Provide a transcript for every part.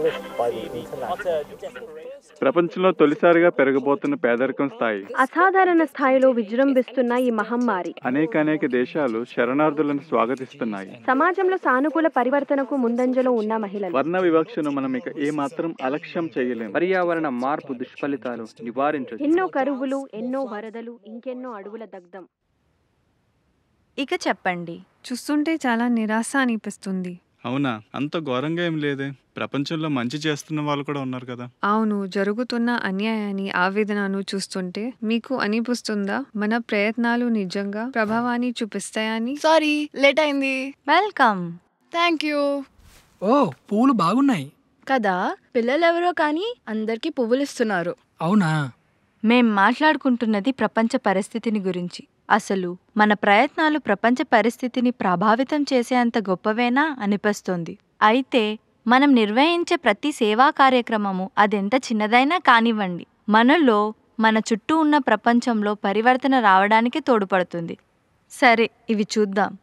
established by the international. ప్రపంచంలో తొలిసారిగా పెరగబోతున్న పేదరికం స్థాయి అసాధారణ స్థాయిలో విజృంభిస్తున్న ఈ మహమ్మారి అనేక అనేక దేశాలు శరణార్థులను స్వాగతిస్తున్నాయి సమాజంలో సానుకూల పరివర్తనకు ముందంజలో ఉన్న మహిళలు వర్ణ వివక్షను మనం ఇక ఏ మాత్రం అలక్ష్యం చేయలేం పర్యావరణ మార్పు దుష్ఫలితాలు నివారించవచ్చు ఎన్నో కరువులు ఎన్నో వరదలు ఇంకెన్నో అడవుల దగ్ధం ఇక చెప్పండి చూస్తుంటే చాలా నిరాశ అనిపిస్తుంది అవునా అంత ఘోరంగా ఏం లేదే ప్రపంచంలో మంచి చేస్తున్న వాళ్ళు కూడా ఉన్నారు కదా అవును జరుగుతున్న అన్యాయాన్ని ఆవేదనను చూస్తుంటే మీకు అనిపిస్తుందా మన ప్రయత్నాలు నిజంగా ప్రభావాన్ని చూపిస్తాయని సారీ లేట్ అయింది వెల్కమ్ థ్యాంక్ యూ ఓ పూలు బాగున్నాయి కదా పిల్లలెవరో కానీ అందరికీ పువ్వులు ఇస్తున్నారు అవునా మేం మాట్లాడుకుంటున్నది ప్రపంచ పరిస్థితిని గురించి అసలు మన ప్రయత్నాలు ప్రపంచ పరిస్థితిని ప్రభావితం చేసేంత గొప్పవేనా అనిపిస్తుంది అయితే మనం నిర్వహించే ప్రతి సేవా కార్యక్రమము అదెంత చిన్నదైనా కానివ్వండి మనలో మన చుట్టూ ఉన్న ప్రపంచంలో పరివర్తన రావడానికి తోడ్పడుతుంది సరే ఇవి చూద్దాం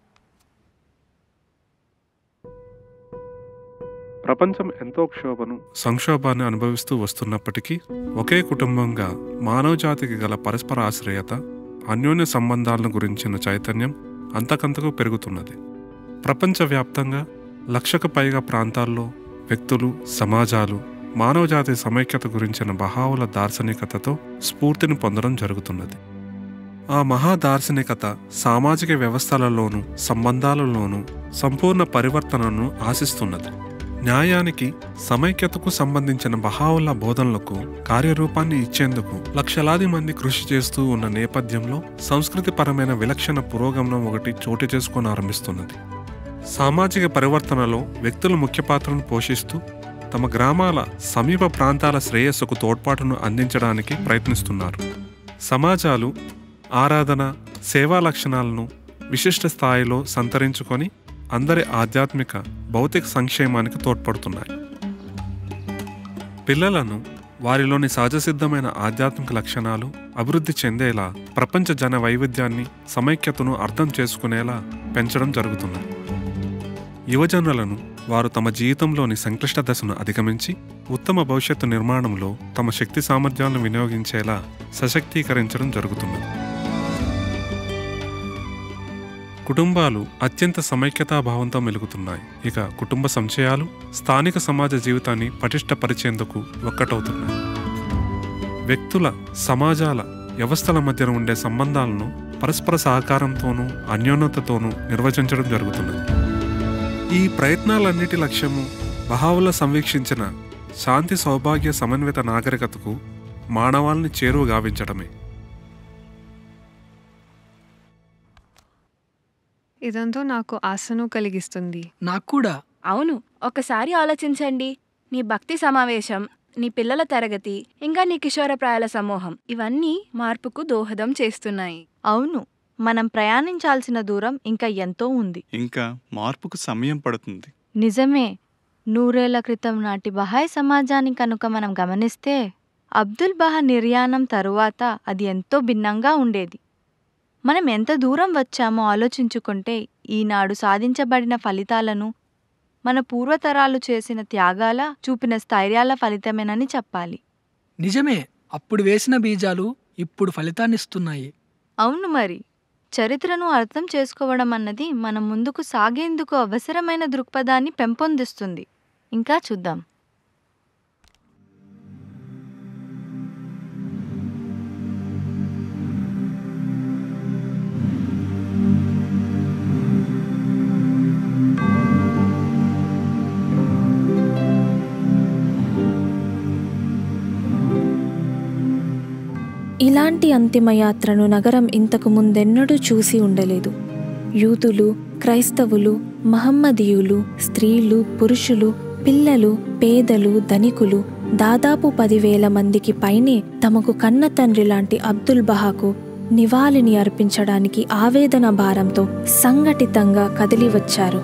ప్రపంచం ఎంతో క్షోభను సంక్షోభాన్ని అనుభవిస్తూ వస్తున్నప్పటికీ ఒకే కుటుంబంగా మానవజాతికి గల పరస్పర ఆశ్రయత అన్యోన్య సంబంధాలను గురించిన చైతన్యం అంతకంతకు పెరుగుతున్నది ప్రపంచవ్యాప్తంగా లక్షకు పైగా ప్రాంతాల్లో వ్యక్తులు సమాజాలు మానవజాతి సమైక్యత గురించిన బహావుల దార్శనికతతో స్ఫూర్తిని పొందడం జరుగుతున్నది ఆ మహా దార్శనికత సామాజిక వ్యవస్థలలోనూ సంబంధాలలోనూ సంపూర్ణ పరివర్తనను ఆశిస్తున్నది న్యాయానికి సమైక్యతకు సంబంధించిన బహావుల బోధనలకు కార్యరూపాన్ని ఇచ్చేందుకు లక్షలాది మంది కృషి చేస్తూ ఉన్న నేపథ్యంలో సంస్కృతిపరమైన విలక్షణ పురోగమనం ఒకటి చోటు చేసుకొని ఆరంభిస్తున్నది సామాజిక పరివర్తనలో వ్యక్తులు ముఖ్య పాత్రను పోషిస్తూ తమ గ్రామాల సమీప ప్రాంతాల శ్రేయస్సుకు తోడ్పాటును అందించడానికి ప్రయత్నిస్తున్నారు సమాజాలు ఆరాధన సేవా లక్షణాలను విశిష్ట స్థాయిలో సంతరించుకొని అందరి ఆధ్యాత్మిక భౌతిక సంక్షేమానికి తోడ్పడుతున్నాయి పిల్లలను వారిలోని సహజసిద్ధమైన ఆధ్యాత్మిక లక్షణాలు అభివృద్ధి చెందేలా ప్రపంచ జన వైవిధ్యాన్ని సమైక్యతను అర్థం చేసుకునేలా పెంచడం జరుగుతున్నది యువజనులను వారు తమ జీవితంలోని సంక్లిష్ట దశను అధిగమించి ఉత్తమ భవిష్యత్తు నిర్మాణంలో తమ శక్తి సామర్థ్యాలను వినియోగించేలా సశక్తీకరించడం జరుగుతున్నది కుటుంబాలు అత్యంత సమైక్యతాభావంతో మెలుగుతున్నాయి ఇక కుటుంబ సంశయాలు స్థానిక సమాజ జీవితాన్ని పటిష్టపరిచేందుకు ఒక్కటవుతున్నాయి వ్యక్తుల సమాజాల వ్యవస్థల మధ్యన ఉండే సంబంధాలను పరస్పర సహకారంతోనూ అన్యోన్యతతోనూ నిర్వచించడం జరుగుతున్నది ఈ ప్రయత్నాలన్నిటి లక్ష్యము బహావుల సంవీక్షించిన శాంతి సౌభాగ్య సమన్విత నాగరికతకు మానవాల్ని చేరువ గావించడమే ఇదంతా నాకు ఆశను కలిగిస్తుంది నాకు కూడా అవును ఒకసారి ఆలోచించండి నీ భక్తి సమావేశం నీ పిల్లల తరగతి ఇంకా నీ కిషోర ప్రాయాల సమూహం ఇవన్నీ మార్పుకు దోహదం చేస్తున్నాయి అవును మనం ప్రయాణించాల్సిన దూరం ఇంకా ఎంతో ఉంది ఇంకా మార్పుకు సమయం పడుతుంది నిజమే నూరేళ్ల క్రితం నాటి బహాయ్ సమాజాన్ని కనుక మనం గమనిస్తే అబ్దుల్ బహా నిర్యాణం తరువాత అది ఎంతో భిన్నంగా ఉండేది మనం ఎంత దూరం వచ్చామో ఆలోచించుకుంటే ఈనాడు సాధించబడిన ఫలితాలను మన పూర్వతరాలు చేసిన త్యాగాల చూపిన స్థైర్యాల ఫలితమేనని చెప్పాలి నిజమే అప్పుడు వేసిన బీజాలు ఇప్పుడు ఫలితాన్నిస్తున్నాయి అవును మరి చరిత్రను అర్థం చేసుకోవడం అన్నది మనం ముందుకు సాగేందుకు అవసరమైన దృక్పథాన్ని పెంపొందిస్తుంది ఇంకా చూద్దాం ఇలాంటి అంతిమయాత్రను నగరం ఇంతకు ముందెన్నడూ చూసి ఉండలేదు యూతులు క్రైస్తవులు మహమ్మదీయులు స్త్రీలు పురుషులు పిల్లలు పేదలు ధనికులు దాదాపు పదివేల మందికి పైనే తమకు కన్న తండ్రి లాంటి అబ్దుల్ బహాకు నివాళిని అర్పించడానికి ఆవేదన భారంతో సంఘటితంగా కదిలి వచ్చారు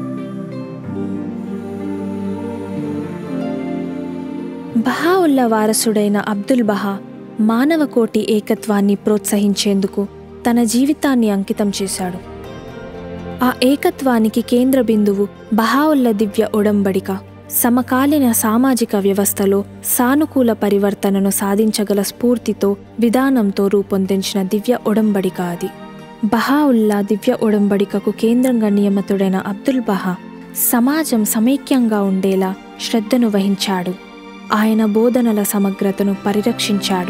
బహావుల్లా వారసుడైన అబ్దుల్ బహా మానవకోటి ఏకత్వాన్ని ప్రోత్సహించేందుకు తన జీవితాన్ని అంకితం చేశాడు ఆ ఏకత్వానికి కేంద్ర బిందువు బహావుల్ల దివ్య ఒడంబడిక సమకాలీన సామాజిక వ్యవస్థలో సానుకూల పరివర్తనను సాధించగల స్ఫూర్తితో విధానంతో రూపొందించిన దివ్య ఒడంబడిక అది బహావుల్లా దివ్య ఒడంబడికకు కేంద్రంగా నియమితుడైన అబ్దుల్ బహా సమాజం సమైక్యంగా ఉండేలా శ్రద్ధను వహించాడు ఆయన బోధనల సమగ్రతను పరిరక్షించాడు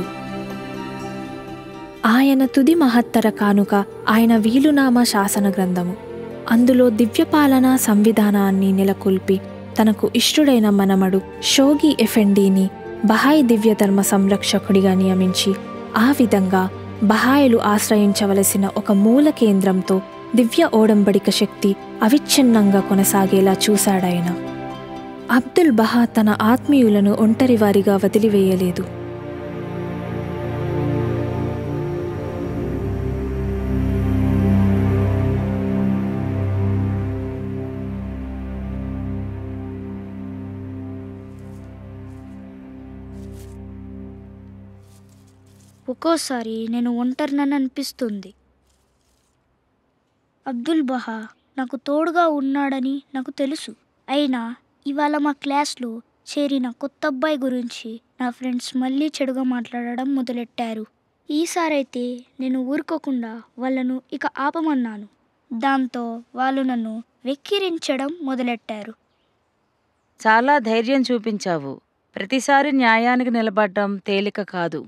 ఆయన తుది మహత్తర కానుక ఆయన వీలునామా శాసన గ్రంథము అందులో దివ్యపాలన సంవిధానాన్ని నెలకొల్పి తనకు ఇష్టుడైన మనమడు షోగి ఎఫెండీని బహాయి దివ్యధర్మ సంరక్షకుడిగా నియమించి ఆ విధంగా బహాయిలు ఆశ్రయించవలసిన ఒక మూల కేంద్రంతో దివ్య ఓడంబడిక శక్తి అవిచ్ఛిన్నంగా కొనసాగేలా చూశాడాయన అబ్దుల్ బహా తన ఆత్మీయులను ఒంటరివారిగా వదిలివేయలేదు ఒక్కోసారి నేను ఒంటరినని అనిపిస్తుంది అబ్దుల్ బహా నాకు తోడుగా ఉన్నాడని నాకు తెలుసు అయినా ఇవాళ మా క్లాస్లో చేరిన కొత్త అబ్బాయి గురించి నా ఫ్రెండ్స్ మళ్ళీ చెడుగా మాట్లాడడం మొదలెట్టారు ఈసారైతే నేను ఊరుకోకుండా వాళ్ళను ఇక ఆపమన్నాను దాంతో వాళ్ళు నన్ను వెక్కిరించడం మొదలెట్టారు చాలా ధైర్యం చూపించావు ప్రతిసారి న్యాయానికి నిలబడడం తేలిక కాదు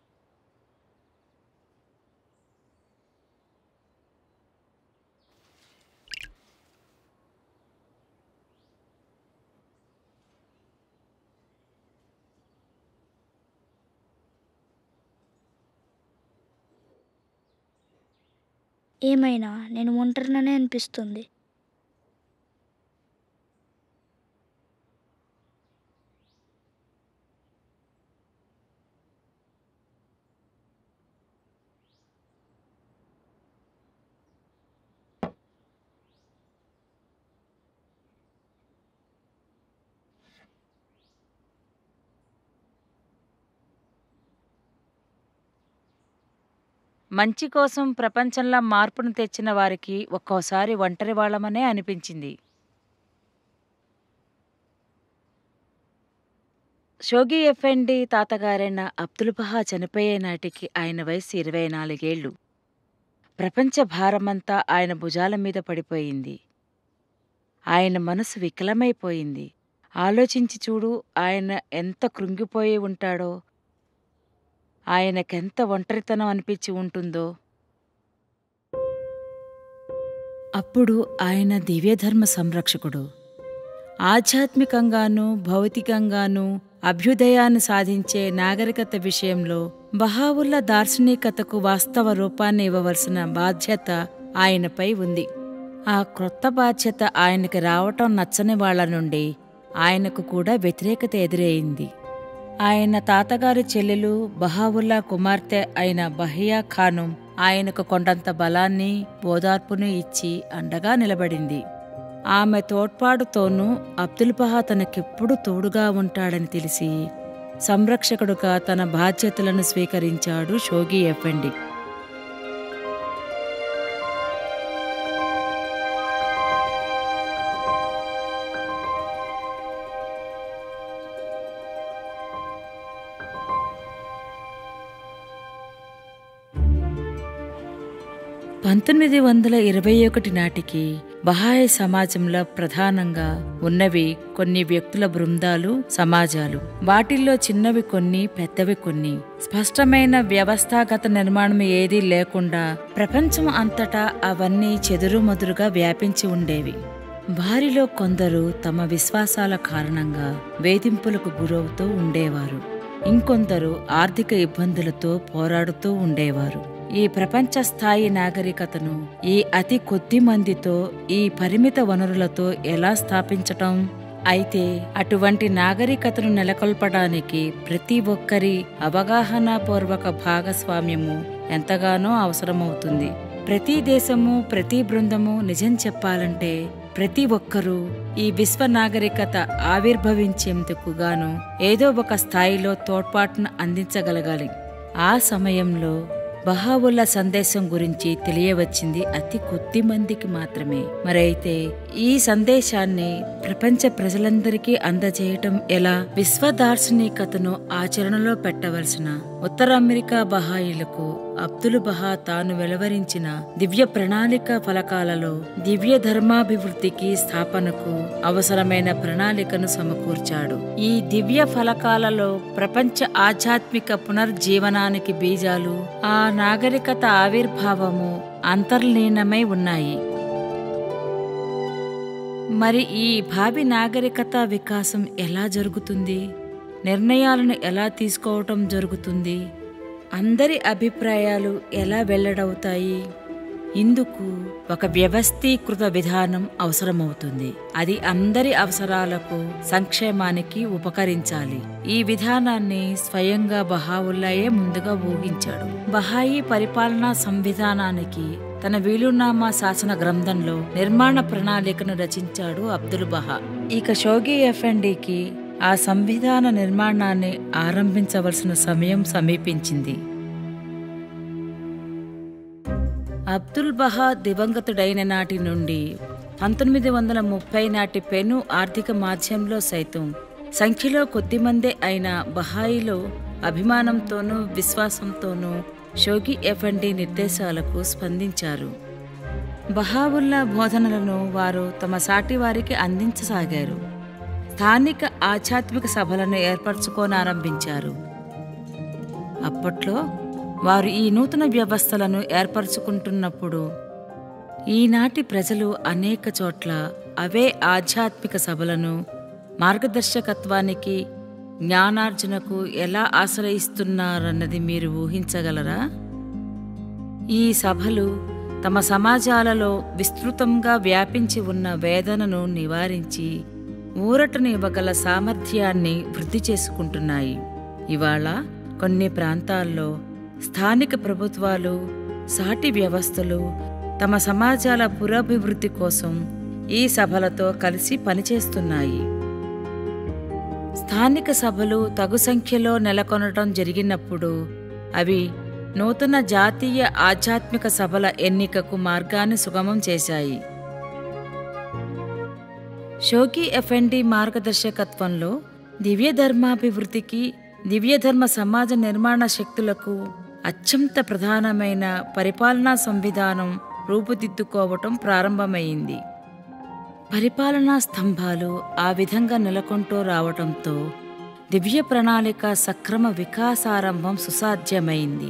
ఏమైనా నేను ఒంటరిననే అనిపిస్తుంది మంచి కోసం ప్రపంచంలో మార్పును తెచ్చిన వారికి ఒక్కోసారి ఒంటరి వాళ్ళమనే అనిపించింది షోగి ఎఫ్ఎండి తాతగారైన అబ్దుల్ బహా చనిపోయే నాటికి ఆయన వయసు ఇరవై నాలుగేళ్లు ప్రపంచ భారమంతా ఆయన భుజాల మీద పడిపోయింది ఆయన మనసు వికలమైపోయింది ఆలోచించి చూడు ఆయన ఎంత కృంగిపోయి ఉంటాడో ఆయనకెంత ఒంటరితనం అనిపించి ఉంటుందో అప్పుడు ఆయన దివ్యధర్మ సంరక్షకుడు ఆధ్యాత్మికంగానూ భౌతికంగానూ అభ్యుదయాన్ని సాధించే నాగరికత విషయంలో బహావుల్లా దార్శనికతకు వాస్తవ రూపాన్ని ఇవ్వవలసిన బాధ్యత ఆయనపై ఉంది ఆ క్రొత్త బాధ్యత ఆయనకి రావటం నచ్చని వాళ్ల నుండి ఆయనకు కూడా వ్యతిరేకత ఎదురయింది ఆయన తాతగారి చెల్లెలు బహావుల్లా కుమార్తె అయిన బహియా ఖానుం ఆయనకు కొండంత బలాన్ని ఓదార్పును ఇచ్చి అండగా నిలబడింది ఆమె తోడ్పాటుతోనూ అబ్దుల్ బహా తనకెప్పుడు తోడుగా ఉంటాడని తెలిసి సంరక్షకుడుగా తన బాధ్యతలను స్వీకరించాడు షోగి ఎఫ్ఎండి పంతొమ్మిది వందల ఇరవై ఒకటి నాటికి బహాయి సమాజంలో ప్రధానంగా ఉన్నవి కొన్ని వ్యక్తుల బృందాలు సమాజాలు వాటిల్లో చిన్నవి కొన్ని పెద్దవి కొన్ని స్పష్టమైన వ్యవస్థాగత నిర్మాణం ఏదీ లేకుండా ప్రపంచం అంతటా అవన్నీ చెదురుమదురుగా వ్యాపించి ఉండేవి వారిలో కొందరు తమ విశ్వాసాల కారణంగా వేధింపులకు గురవుతూ ఉండేవారు ఇంకొందరు ఆర్థిక ఇబ్బందులతో పోరాడుతూ ఉండేవారు ఈ ప్రపంచ స్థాయి నాగరికతను ఈ అతి కొద్ది మందితో ఈ పరిమిత వనరులతో ఎలా స్థాపించటం అయితే అటువంటి నాగరికతను నెలకొల్పడానికి ప్రతి ఒక్కరి అవగాహనాపూర్వక భాగస్వామ్యము ఎంతగానో అవసరమవుతుంది ప్రతి దేశము ప్రతి బృందము నిజం చెప్పాలంటే ప్రతి ఒక్కరూ ఈ విశ్వ నాగరికత ఆవిర్భవించేందుకు గాను ఏదో ఒక స్థాయిలో తోడ్పాటును అందించగలగాలి ఆ సమయంలో బహావుల్లా సందేశం గురించి తెలియవచ్చింది అతి కొద్ది మందికి మాత్రమే మరైతే ఈ సందేశాన్ని ప్రపంచ ప్రజలందరికీ అందజేయటం ఎలా విశ్వ దార్శనికతను ఆచరణలో పెట్టవలసిన ఉత్తర అమెరికా బహాయిలకు అబ్దుల్ బహా తాను వెలువరించిన దివ్య ప్రణాళిక ఫలకాలలో దివ్య ధర్మాభివృద్ధికి స్థాపనకు అవసరమైన ప్రణాళికను సమకూర్చాడు ఈ దివ్య ఫలకాలలో ప్రపంచ ఆధ్యాత్మిక పునర్జీవనానికి బీజాలు ఆ నాగరికత ఆవిర్భావము అంతర్లీనమై ఉన్నాయి మరి ఈ భావి నాగరికత వికాసం ఎలా జరుగుతుంది నిర్ణయాలను ఎలా తీసుకోవటం జరుగుతుంది అందరి అభిప్రాయాలు ఎలా వెల్లడవుతాయి ఇందుకు ఒక వ్యవస్థీకృత విధానం అవసరమవుతుంది అది అందరి అవసరాలకు సంక్షేమానికి ఉపకరించాలి ఈ విధానాన్ని స్వయంగా బహావుల్లాయే ముందుగా ఊహించాడు బహాయి పరిపాలనా సంవిధానానికి తన వీలునామా శాసన గ్రంథంలో నిర్మాణ ప్రణాళికను రచించాడు అబ్దుల్ బహా ఇక షోగి ఎఫ్ఎండికి ఆ సంవిధాన నిర్మాణాన్ని ఆరంభించవలసిన సమయం సమీపించింది అబ్దుల్ బహా దివంగతుడైన నాటి నుండి పంతొమ్మిది వందల ముప్పై నాటి పెను ఆర్థిక మాధ్యంలో సైతం సంఖ్యలో కొద్దిమందే అయిన బహాయిలో అభిమానంతోనూ విశ్వాసంతోనూ షోగి ఎఫ్ఎండి నిర్దేశాలకు స్పందించారు బహావుల్లా బోధనలను వారు తమ సాటి వారికి అందించసాగారు స్థానిక ఆధ్యాత్మిక సభలను ఏర్పరచుకోనారంభించారు అప్పట్లో వారు ఈ నూతన వ్యవస్థలను ఏర్పరచుకుంటున్నప్పుడు ఈనాటి ప్రజలు అనేక చోట్ల అవే ఆధ్యాత్మిక సభలను మార్గదర్శకత్వానికి జ్ఞానార్జనకు ఎలా ఆశ్రయిస్తున్నారన్నది మీరు ఊహించగలరా ఈ సభలు తమ సమాజాలలో విస్తృతంగా వ్యాపించి ఉన్న వేదనను నివారించి ఊరటను ఇవ్వగల సామర్థ్యాన్ని వృద్ధి చేసుకుంటున్నాయి ఇవాళ కొన్ని ప్రాంతాల్లో స్థానిక ప్రభుత్వాలు సాటి వ్యవస్థలు తమ సమాజాల పురోభివృద్ధి కోసం ఈ సభలతో కలిసి పనిచేస్తున్నాయి స్థానిక సభలు తగు సంఖ్యలో నెలకొనటం జరిగినప్పుడు అవి నూతన జాతీయ ఆధ్యాత్మిక సభల ఎన్నికకు మార్గాన్ని సుగమం చేశాయి షోకీ ఎఫ్ఎండి మార్గదర్శకత్వంలో దివ్య ధర్మాభివృద్ధికి దివ్యధర్మ సమాజ నిర్మాణ శక్తులకు అత్యంత ప్రధానమైన పరిపాలనా సంవిధానం రూపుదిద్దుకోవటం ప్రారంభమైంది పరిపాలనా స్తంభాలు ఆ విధంగా నెలకొంటూ రావటంతో దివ్య ప్రణాళిక సక్రమ వికాసారంభం సుసాధ్యమైంది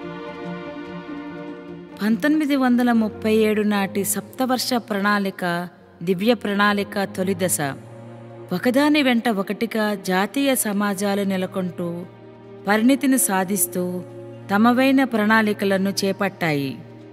పంతొమ్మిది వందల ముప్పై ఏడు నాటి సప్తవర్ష ప్రణాళిక దివ్య ప్రణాళిక తొలి దశ ఒకదాని వెంట ఒకటిగా జాతీయ సమాజాలు నెలకొంటూ పరిణితిని సాధిస్తూ తమవైన ప్రణాళికలను చేపట్టాయి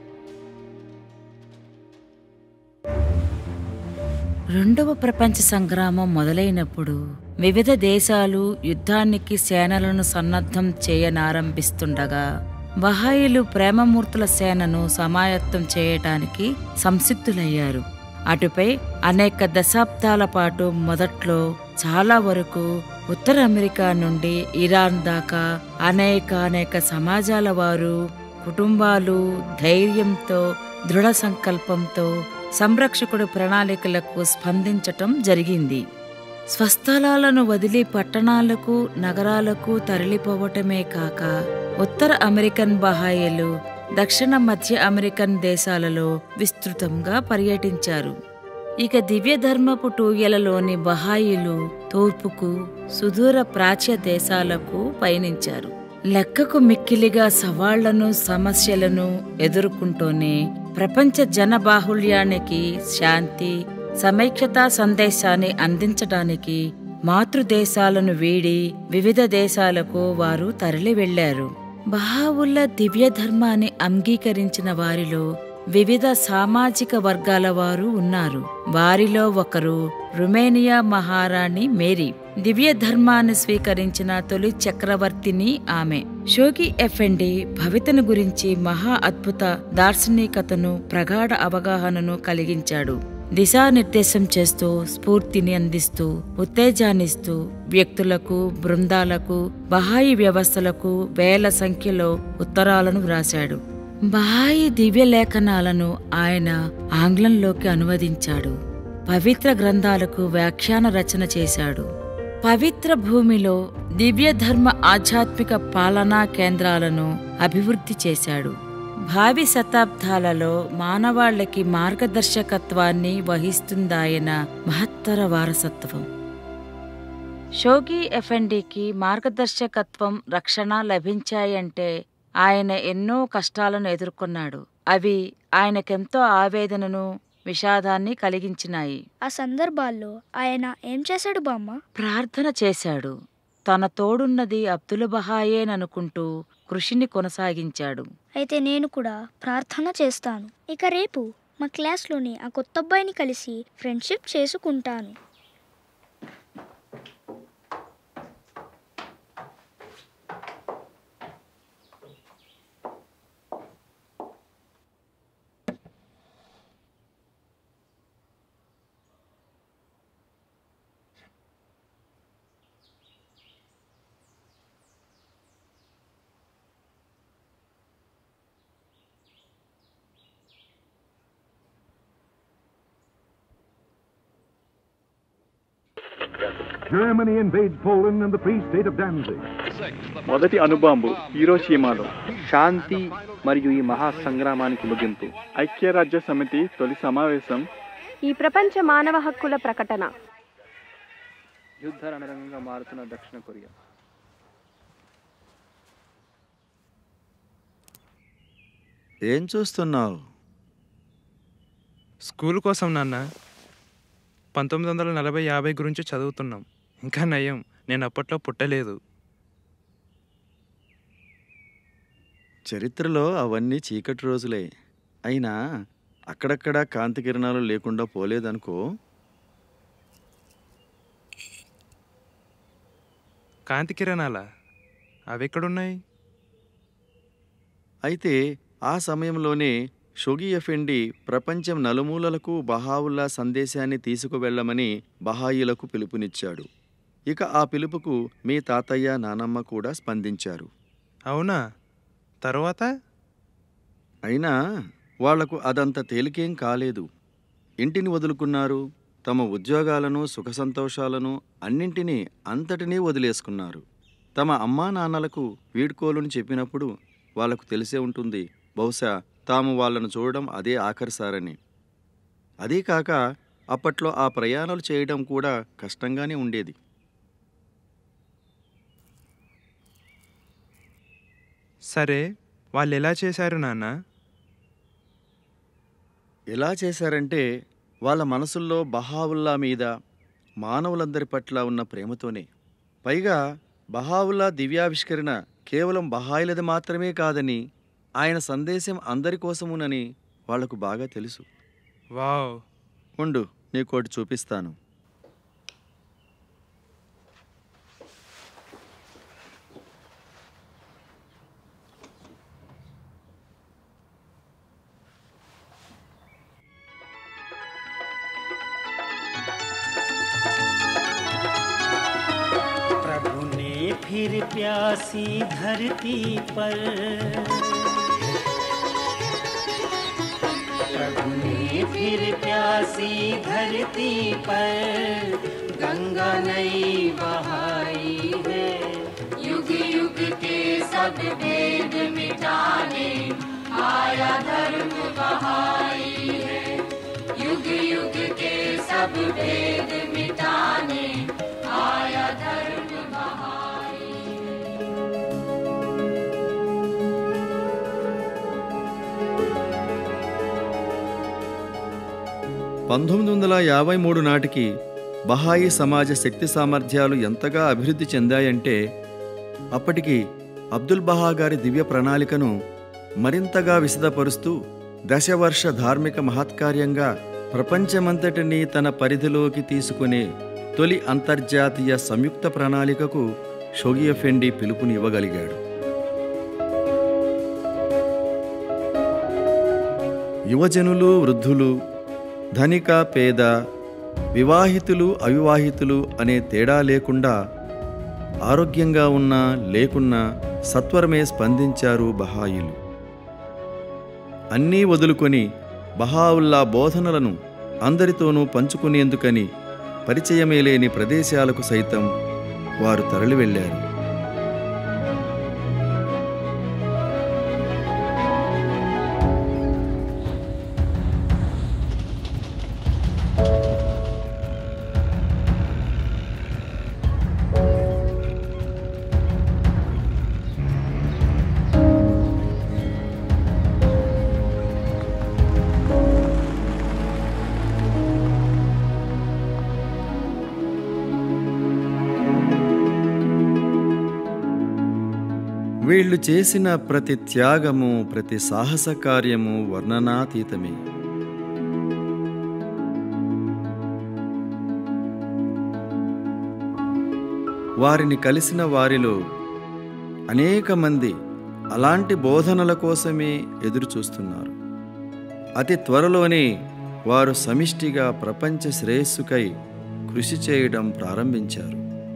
రెండవ ప్రపంచ సంగ్రామం మొదలైనప్పుడు వివిధ దేశాలు యుద్ధానికి సేనలను సన్నద్ధం చేయనారంభిస్తుండగా బహాయిలు ప్రేమమూర్తుల సేనను సమాయత్తం చేయటానికి సంసిద్ధులయ్యారు అటుపై అనేక దశాబ్దాల పాటు మొదట్లో చాలా వరకు ఉత్తర అమెరికా నుండి ఇరాన్ దాకా అనేక అనేక సమాజాల వారు కుటుంబాలు ధైర్యంతో దృఢ సంకల్పంతో సంరక్షకుడు ప్రణాళికలకు స్పందించటం జరిగింది స్వస్థలాలను వదిలి పట్టణాలకు నగరాలకు తరలిపోవటమే కాక ఉత్తర అమెరికన్ బహాయిలు దక్షిణ మధ్య అమెరికన్ దేశాలలో విస్తృతంగా పర్యటించారు ఇక దివ్యధర్మపు టూయలలోని బహాయిలు తూర్పుకు సుదూర ప్రాచ్య దేశాలకు పయనించారు లెక్కకు మిక్కిలిగా సవాళ్లను సమస్యలను ఎదుర్కొంటూనే ప్రపంచ జనబాహుళ్యానికి శాంతి సమైక్యతా సందేశాన్ని అందించడానికి మాతృదేశాలను వీడి వివిధ దేశాలకు వారు తరలి వెళ్లారు బహావుల్లా దివ్య ధర్మాన్ని అంగీకరించిన వారిలో వివిధ సామాజిక వర్గాల వారు ఉన్నారు వారిలో ఒకరు రుమేనియా మహారాణి మేరీ దివ్య ధర్మాన్ని స్వీకరించిన తొలి చక్రవర్తిని ఆమె షోగి ఎఫ్ఎండి భవితను గురించి మహా అద్భుత దార్శనికతను ప్రగాఢ అవగాహనను కలిగించాడు దిశానిర్దేశం చేస్తూ స్ఫూర్తిని అందిస్తూ ఉత్తేజాన్నిస్తూ వ్యక్తులకు బృందాలకు బహాయి వ్యవస్థలకు వేల సంఖ్యలో ఉత్తరాలను వ్రాశాడు బహాయి దివ్య లేఖనాలను ఆయన ఆంగ్లంలోకి అనువదించాడు పవిత్ర గ్రంథాలకు వ్యాఖ్యాన రచన చేశాడు పవిత్ర భూమిలో దివ్యధర్మ ఆధ్యాత్మిక పాలనా కేంద్రాలను అభివృద్ధి చేశాడు భావి శతాబ్దాలలో మానవాళికి మార్గదర్శకత్వాన్ని వహిస్తుందాయన మహత్తర వారసత్వం షోగి ఎఫెండికి మార్గదర్శకత్వం రక్షణ లభించాయంటే ఆయన ఎన్నో కష్టాలను ఎదుర్కొన్నాడు అవి ఆయనకెంతో ఆవేదనను విషాదాన్ని కలిగించినాయి ఆ సందర్భాల్లో ఆయన ఏం చేశాడు బామ్మ ప్రార్థన చేశాడు తన తోడున్నది అబ్దుల్ బహాయేననుకుంటూ కృషిని కొనసాగించాడు అయితే నేను కూడా ప్రార్థన చేస్తాను ఇక రేపు మా క్లాస్లోని ఆ కొత్త అబ్బాయిని కలిసి ఫ్రెండ్షిప్ చేసుకుంటాను Germany invades Poland and the Free State of Danzig. మొదటి అణుబాంబు హీరోషీమాలో శాంతి మరియు ఈ మహా సంగ్రామానికి ముగింపు ఐక్యరాజ్య సమితి తొలి సమావేశం ఈ ప్రపంచ మానవ హక్కుల ప్రకటన యుద్ధ రణరంగంగా మారుతున్న దక్షిణ కొరియా ఏం చూస్తున్నావు స్కూల్ కోసం నాన్న పంతొమ్మిది వందల నలభై యాభై గురించి చదువుతున్నాం ఇంకా నయం నేను అప్పట్లో పుట్టలేదు చరిత్రలో అవన్నీ చీకటి రోజులే అయినా అక్కడక్కడ కాంతి కిరణాలు లేకుండా పోలేదనుకో కాంతి కిరణాలా అవి ఎక్కడున్నాయి అయితే ఆ సమయంలోనే షొగి ఎఫెండి ప్రపంచం నలుమూలలకు బహావుల్లా సందేశాన్ని తీసుకువెళ్ళమని బహాయిలకు పిలుపునిచ్చాడు ఇక ఆ పిలుపుకు మీ తాతయ్య నానమ్మ కూడా స్పందించారు అవునా తర్వాత అయినా వాళ్లకు అదంత తేలికేం కాలేదు ఇంటిని వదులుకున్నారు తమ ఉద్యోగాలను సుఖ సంతోషాలను అన్నింటినీ అంతటినీ వదిలేసుకున్నారు తమ అమ్మా నాన్నలకు వీడ్కోలుని చెప్పినప్పుడు వాళ్లకు తెలిసే ఉంటుంది బహుశా తాము వాళ్ళను చూడడం అదే ఆఖరిసారని అదీ కాక అప్పట్లో ఆ ప్రయాణాలు చేయడం కూడా కష్టంగానే ఉండేది సరే వాళ్ళు ఎలా చేశారు నాన్న ఎలా చేశారంటే వాళ్ళ మనసుల్లో బహావుల్లా మీద మానవులందరి పట్ల ఉన్న ప్రేమతోనే పైగా బహావుల్లా దివ్యావిష్కరణ కేవలం బహాయిలది మాత్రమే కాదని ఆయన సందేశం అందరి కోసమునని వాళ్లకు బాగా తెలుసు వావ్ ఉండు నీకోటి చూపిస్తాను प्रभु ने फिर प्यासी धरती पर प्रभु ने फिर प्यासी धरती पर गंगा नई बहाई है युग युग के सब भेद मिटाने आया धर्म बहाई है युग युग के सब भेद मिटाने आया धर्म बहाई పంతొమ్మిది వందల యాభై మూడు నాటికి బహాయి సమాజ శక్తి సామర్థ్యాలు ఎంతగా అభివృద్ధి చెందాయంటే అప్పటికి అబ్దుల్ బహా గారి దివ్య ప్రణాళికను మరింతగా విశదపరుస్తూ దశవర్ష ధార్మిక మహత్కార్యంగా ప్రపంచమంతటినీ తన పరిధిలోకి తీసుకునే తొలి అంతర్జాతీయ సంయుక్త ప్రణాళికకు షోగియఫెండి పిలుపునివ్వగలిగాడు యువజనులు వృద్ధులు ధనిక పేద వివాహితులు అవివాహితులు అనే తేడా లేకుండా ఆరోగ్యంగా ఉన్నా లేకున్నా సత్వరమే స్పందించారు బహాయిలు అన్నీ వదులుకొని బహావుల్లా బోధనలను అందరితోనూ పంచుకునేందుకని పరిచయమే లేని ప్రదేశాలకు సైతం వారు తరలి వెళ్ళారు వీళ్ళు చేసిన ప్రతి త్యాగము ప్రతి సాహస కార్యము వర్ణనాతీతమే వారిని కలిసిన వారిలో అనేక మంది అలాంటి బోధనల కోసమే ఎదురు చూస్తున్నారు అతి త్వరలోనే వారు సమిష్టిగా ప్రపంచ శ్రేయస్సుకై కృషి చేయడం ప్రారంభించారు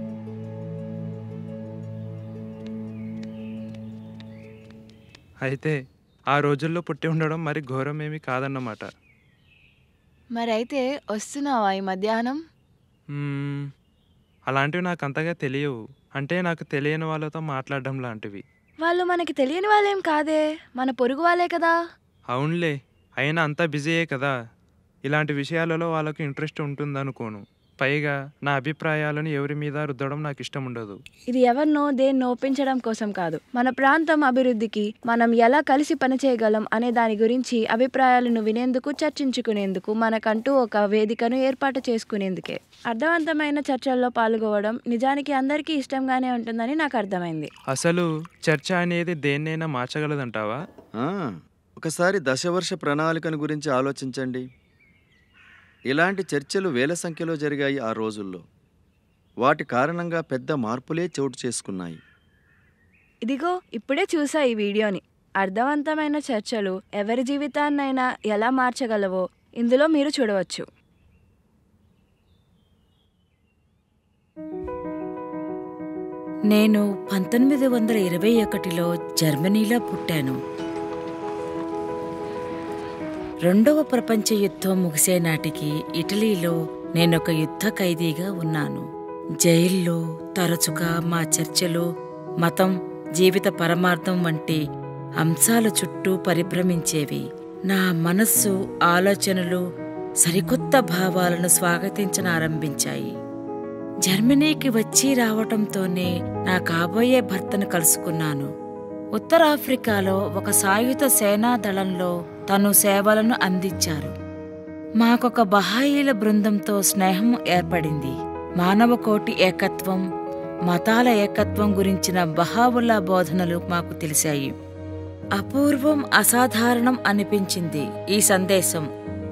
అయితే ఆ రోజుల్లో పుట్టి ఉండడం మరి ఘోరమేమీ కాదన్నమాట మరైతే వస్తున్నావా ఈ మధ్యాహ్నం మ్మ్, అలాంటివి నాకు అంతగా తెలియవు అంటే నాకు తెలియని వాళ్ళతో మాట్లాడడం లాంటివి వాళ్ళు మనకి తెలియని వాళ్ళేం కాదే మన పొరుగు వాళ్ళే కదా అవునులే అయినా అంతా బిజీయే కదా ఇలాంటి విషయాలలో వాళ్ళకు ఇంట్రెస్ట్ ఉంటుందనుకోను పైగా నా అభిప్రాయాలను ఎవరి మీద రుద్దడం నాకు ఇష్టం ఉండదు ఇది ఎవరినో దేన్నో ఒప్పించడం కోసం కాదు మన ప్రాంతం అభివృద్ధికి మనం ఎలా కలిసి పనిచేయగలం అనే దాని గురించి అభిప్రాయాలను వినేందుకు చర్చించుకునేందుకు మనకంటూ ఒక వేదికను ఏర్పాటు చేసుకునేందుకే అర్థవంతమైన చర్చల్లో పాల్గొవడం నిజానికి అందరికీ ఇష్టంగానే ఉంటుందని నాకు అర్థమైంది అసలు చర్చ అనేది దేన్నైనా మార్చగలదంటావా ఆ, ఒకసారి దశవర్ష ప్రణాళికను గురించి ఆలోచించండి ఇలాంటి చర్చలు వేల సంఖ్యలో జరిగాయి ఆ రోజుల్లో వాటి కారణంగా పెద్ద మార్పులే చోటు చేసుకున్నాయి ఇదిగో ఇప్పుడే చూసా ఈ వీడియోని అర్థవంతమైన చర్చలు ఎవరి జీవితాన్నైనా ఎలా మార్చగలవో ఇందులో మీరు చూడవచ్చు నేను పంతొమ్మిది వందల ఇరవై ఒకటిలో జర్మనీలో పుట్టాను రెండవ ప్రపంచ యుద్ధం ముగిసే నాటికి ఇటలీలో నేనొక యుద్ధ ఖైదీగా ఉన్నాను జైల్లో తరచుగా మా చర్చలు మతం జీవిత పరమార్థం వంటి అంశాల చుట్టూ పరిభ్రమించేవి నా మనస్సు ఆలోచనలు సరికొత్త భావాలను స్వాగతించనారంభించాయి జర్మనీకి వచ్చి రావటంతోనే నా కాబోయే భర్తను కలుసుకున్నాను ఉత్తరాఫ్రికాలో ఒక సాయుధ సేనా దళంలో తను సేవలను అందించారు మాకొక బహాయిల బృందంతో స్నేహం ఏర్పడింది మానవ కోటి ఏకత్వం మతాల ఏకత్వం గురించిన బహావుల్లా బోధనలు మాకు తెలిసాయి అపూర్వం అసాధారణం అనిపించింది ఈ సందేశం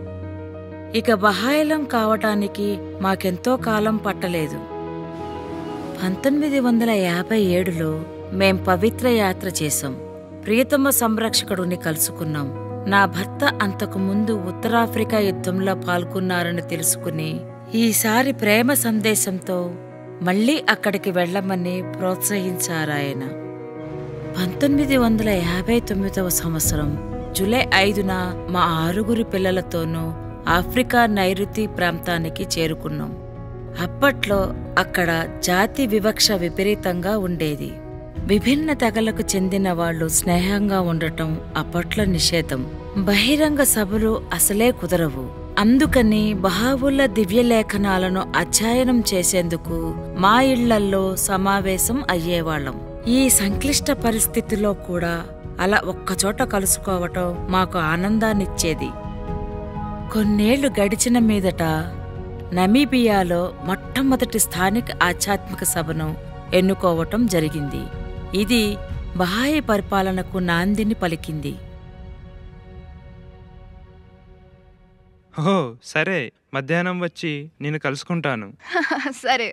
ఇక బహాయిలం కావటానికి మాకెంతో కాలం పట్టలేదు పంతొమ్మిది వందల యాభై ఏడులో మేం పవిత్ర యాత్ర చేశాం ప్రియతమ సంరక్షకుడిని కలుసుకున్నాం నా భర్త అంతకు ముందు ఉత్తరాఫ్రికా యుద్ధంలో పాల్గొన్నారని తెలుసుకుని ఈసారి ప్రేమ సందేశంతో మళ్ళీ అక్కడికి వెళ్ళమని ప్రోత్సహించారాయన పంతొమ్మిది వందల యాభై తొమ్మిదవ సంవత్సరం జూలై ఐదున మా ఆరుగురి పిల్లలతోనూ ఆఫ్రికా నైరుతి ప్రాంతానికి చేరుకున్నాం అప్పట్లో అక్కడ జాతి వివక్ష విపరీతంగా ఉండేది విభిన్న తెగలకు చెందిన వాళ్ళు స్నేహంగా ఉండటం అప్పట్లో నిషేధం బహిరంగ సభలు అసలే కుదరవు అందుకని బహావుల దివ్యలేఖనాలను అధ్యయనం చేసేందుకు మా ఇళ్లల్లో సమావేశం అయ్యేవాళ్ళం ఈ సంక్లిష్ట పరిస్థితిలో కూడా అలా ఒక్కచోట కలుసుకోవటం మాకు ఆనందాన్నిచ్చేది కొన్నేళ్లు గడిచిన మీదట నమీబియాలో మొట్టమొదటి స్థానిక ఆధ్యాత్మిక సభను ఎన్నుకోవటం జరిగింది ఇది బహాయి పరిపాలనకు నాందిని పలికింది ఓహో సరే మధ్యాహ్నం వచ్చి నేను కలుసుకుంటాను సరే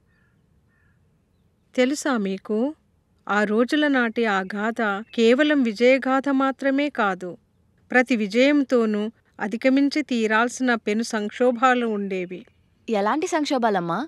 తెలుసా మీకు ఆ రోజుల నాటి ఆ గాథ కేవలం విజయగాథ మాత్రమే కాదు ప్రతి విజయంతోనూ అధిగమించి తీరాల్సిన పెను సంక్షోభాలు ఉండేవి ఎలాంటి సంక్షోభాలమ్మా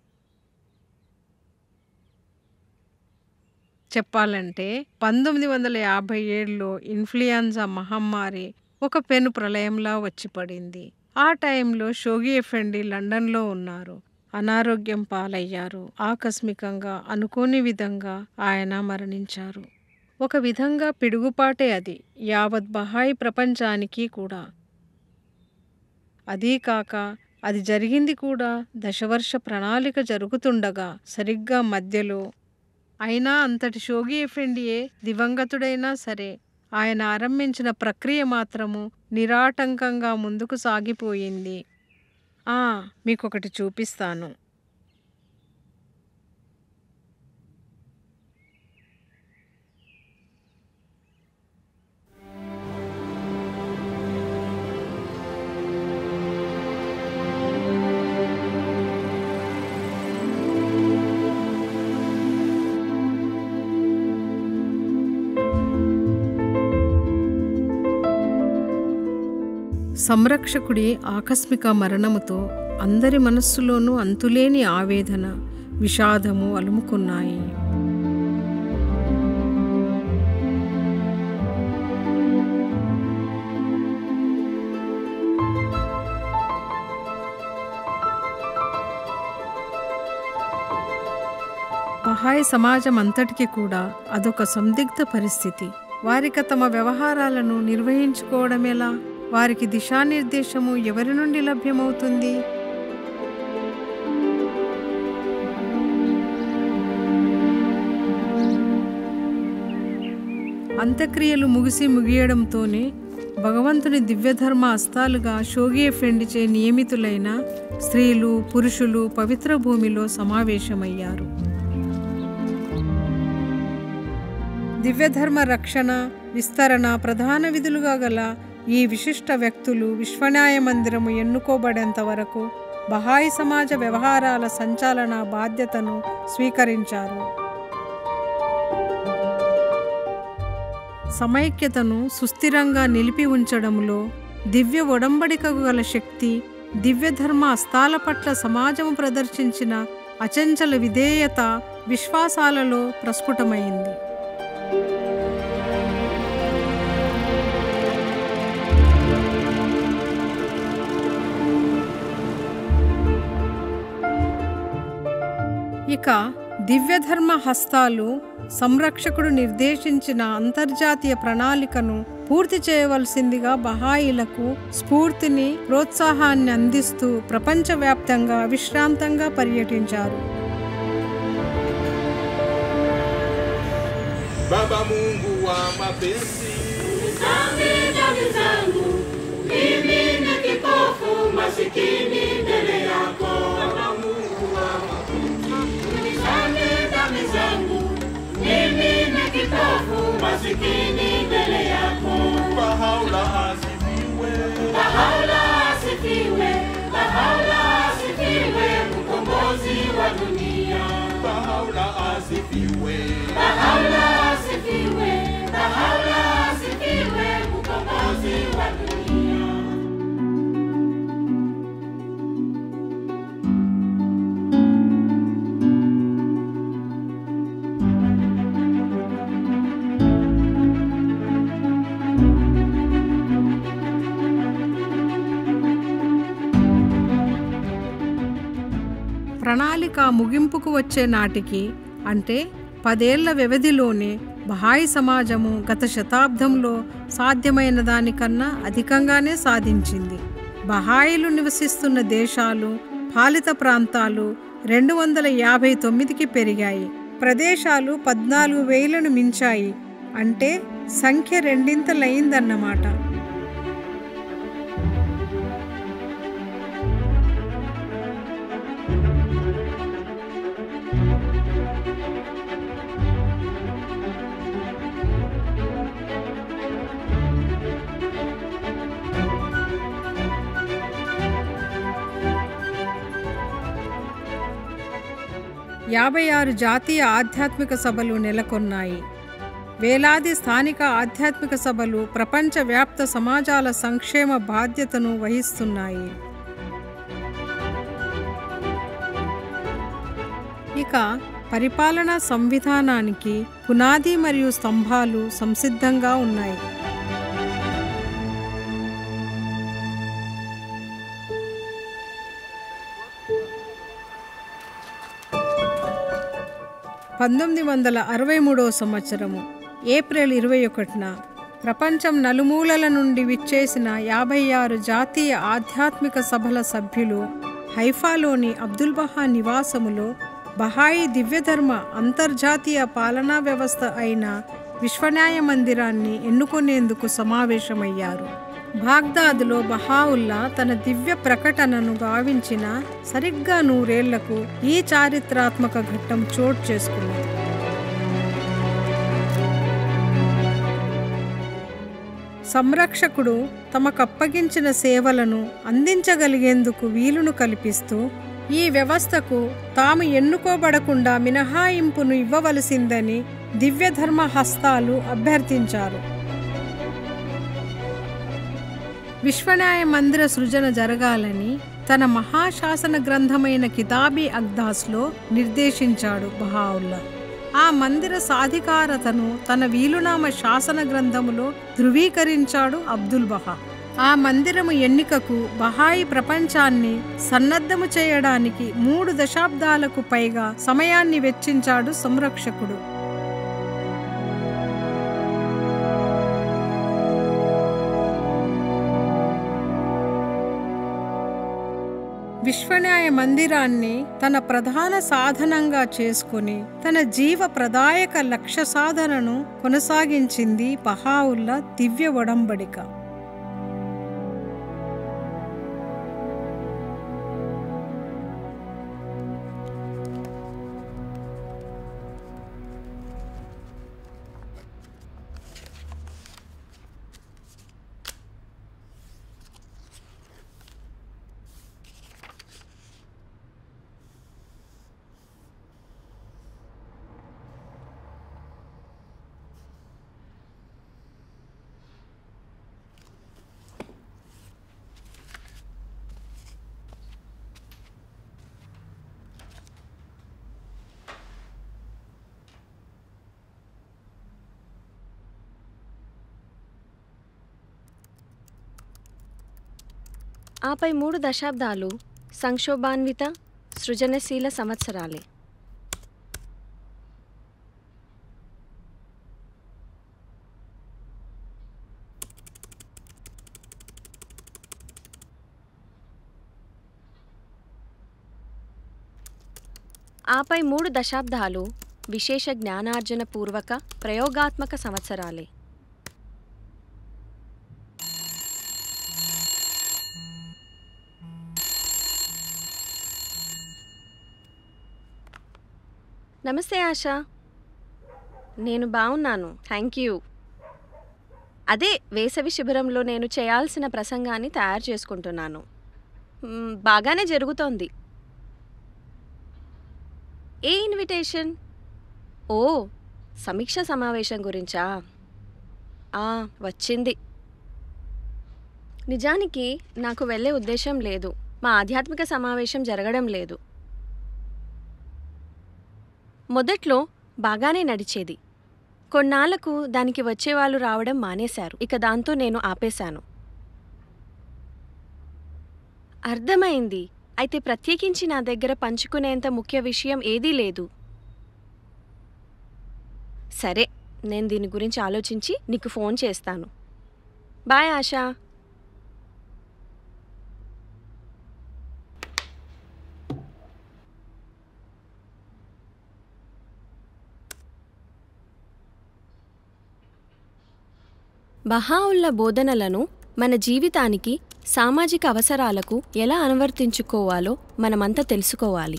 చెప్పాలంటే పంతొమ్మిది వందల యాభై ఏడులో ఇన్ఫ్లుయెన్జా మహమ్మారి ఒక పెను ప్రళయంలా వచ్చి పడింది ఆ టైంలో షోగి ఎఫెండి లండన్లో ఉన్నారు అనారోగ్యం పాలయ్యారు ఆకస్మికంగా అనుకోని విధంగా ఆయన మరణించారు ఒక విధంగా పిడుగుపాటే అది యావత్ బహాయి ప్రపంచానికి కూడా అదీ కాక అది జరిగింది కూడా దశవర్ష ప్రణాళిక జరుగుతుండగా సరిగ్గా మధ్యలో అయినా అంతటి షోగి ఎఫెండియే దివంగతుడైనా సరే ఆయన ఆరంభించిన ప్రక్రియ మాత్రము నిరాటంకంగా ముందుకు సాగిపోయింది ఆ మీకొకటి చూపిస్తాను సంరక్షకుడి ఆకస్మిక మరణముతో అందరి మనస్సులోనూ అంతులేని ఆవేదన విషాదము అలుముకున్నాయి బహాయ్ సమాజం అంతటికి కూడా అదొక సందిగ్ధ పరిస్థితి వారిక తమ వ్యవహారాలను నిర్వహించుకోవడం ఎలా వారికి దిశానిర్దేశము ఎవరి నుండి లభ్యమవుతుంది అంత్యక్రియలు ముగిసి ముగియడంతోనే భగవంతుని దివ్యధర్మ అస్తాలుగా షోగి ఎఫెండిచే నియమితులైన స్త్రీలు పురుషులు పవిత్ర భూమిలో సమావేశమయ్యారు దివ్యధర్మ రక్షణ విస్తరణ ప్రధాన విధులుగా గల ఈ విశిష్ట వ్యక్తులు విశ్వన్యాయ మందిరము ఎన్నుకోబడేంత వరకు బహాయి సమాజ వ్యవహారాల సంచాలన బాధ్యతను స్వీకరించారు సమైక్యతను సుస్థిరంగా నిలిపి ఉంచడంలో దివ్య ఒడంబడికకు గల శక్తి దివ్యధర్మ అస్తాల పట్ల సమాజము ప్రదర్శించిన అచంచల విధేయత విశ్వాసాలలో ప్రస్ఫుటమైంది ఇక దివ్యధర్మ హస్తాలు సంరక్షకుడు నిర్దేశించిన అంతర్జాతీయ ప్రణాళికను పూర్తి చేయవలసిందిగా బహాయిలకు స్ఫూర్తిని ప్రోత్సాహాన్ని అందిస్తూ ప్రపంచవ్యాప్తంగా విశ్రాంతంగా పర్యటించారు Baba Mungu wa mapenzi, mimi ni kipofu masikini mbele yako. Baba Mungu wa mapenzi, unisamehe dhambi zangu, mimi ni kipofu masikini mbele yako. Bahaula asifiwe, Bahaula asifiwe, Bahaula asifiwe, mkombozi wa dunia. Bahaula asifiwe, Bahaula asifiwe, Bahaula asifiwe, mkombozi wa dunia. ప్రణాళిక ముగింపుకు వచ్చే నాటికి అంటే పదేళ్ల వ్యవధిలోనే Baha'i సమాజము గత శతాబ్దంలో సాధ్యమైన దానికన్నా అధికంగానే సాధించింది బహాయిలు నివసిస్తున్న దేశాలు పాలిత ప్రాంతాలు రెండు వందల యాభై తొమ్మిదికి పెరిగాయి ప్రదేశాలు పద్నాలుగు వేలను మించాయి అంటే సంఖ్య రెండింతలైందన్నమాట యాభై ఆరు జాతీయ ఆధ్యాత్మిక సభలు నెలకొన్నాయి వేలాది స్థానిక ఆధ్యాత్మిక సభలు ప్రపంచవ్యాప్త సమాజాల సంక్షేమ బాధ్యతను వహిస్తున్నాయి ఇక పరిపాలనా సంవిధానానికి పునాది మరియు స్తంభాలు సంసిద్ధంగా ఉన్నాయి పంతొమ్మిది వందల అరవై మూడవ సంవత్సరము ఏప్రిల్ ఇరవై ఒకటిన ప్రపంచం నలుమూలల నుండి విచ్చేసిన యాభై ఆరు జాతీయ ఆధ్యాత్మిక సభల సభ్యులు హైఫాలోని అబ్దుల్ బహా నివాసములో బహాయి దివ్యధర్మ అంతర్జాతీయ పాలనా వ్యవస్థ అయిన విశ్వన్యాయ మందిరాన్ని ఎన్నుకునేందుకు సమావేశమయ్యారు బాగ్దాద్లో బహావుల్లా తన దివ్య ప్రకటనను గావించిన సరిగ్గా నూరేళ్లకు ఈ చారిత్రాత్మక ఘట్టం చోటు చేసుకున్నది సంరక్షకుడు తమకప్పగించిన సేవలను అందించగలిగేందుకు వీలును కల్పిస్తూ ఈ వ్యవస్థకు తాము ఎన్నుకోబడకుండా మినహాయింపును ఇవ్వవలసిందని దివ్యధర్మ హస్తాలు అభ్యర్థించారు విశ్వన్యాయ మందిర సృజన జరగాలని తన మహాశాసన గ్రంథమైన కితాబీ అగ్దాస్లో నిర్దేశించాడు బహావుల్లా ఆ మందిర సాధికారతను తన వీలునామ శాసన గ్రంథములో ధృవీకరించాడు అబ్దుల్ బహా ఆ మందిరము ఎన్నికకు బహాయి ప్రపంచాన్ని సన్నద్ధము చేయడానికి మూడు దశాబ్దాలకు పైగా సమయాన్ని వెచ్చించాడు సంరక్షకుడు విశ్వన్యాయ మందిరాన్ని తన ప్రధాన సాధనంగా చేసుకుని తన జీవ ప్రదాయక లక్ష్య సాధనను కొనసాగించింది బహావుల్లా దివ్య ఒడంబడిక ఆపై మూడు దశాబ్దాలు సంక్షోభాన్విత సృజనశీల సంవత్సరాలే ఆపై మూడు దశాబ్దాలు విశేష జ్ఞానార్జన పూర్వక ప్రయోగాత్మక సంవత్సరాలే నమస్తే ఆశా నేను బాగున్నాను థ్యాంక్ యూ అదే వేసవి శిబిరంలో నేను చేయాల్సిన ప్రసంగాన్ని తయారు చేసుకుంటున్నాను మ్, బాగానే జరుగుతోంది ఏ ఇన్విటేషన్ ఓ సమీక్ష సమావేశం గురించా ఆ, వచ్చింది నిజానికి నాకు వెళ్ళే ఉద్దేశం లేదు మా ఆధ్యాత్మిక సమావేశం జరగడం లేదు మొదట్లో బాగానే నడిచేది కొన్నాళ్లకు దానికి వచ్చేవాళ్ళు రావడం మానేశారు ఇక దాంతో నేను ఆపేశాను అర్థమైంది అయితే ప్రత్యేకించి నా దగ్గర పంచుకునేంత ముఖ్య విషయం ఏదీ లేదు సరే నేను దీని గురించి ఆలోచించి నీకు ఫోన్ చేస్తాను బాయ్ ఆశా బహావుల్లా బోధనలను మన జీవితానికి సామాజిక అవసరాలకు ఎలా అనువర్తించుకోవాలో మనమంతా తెలుసుకోవాలి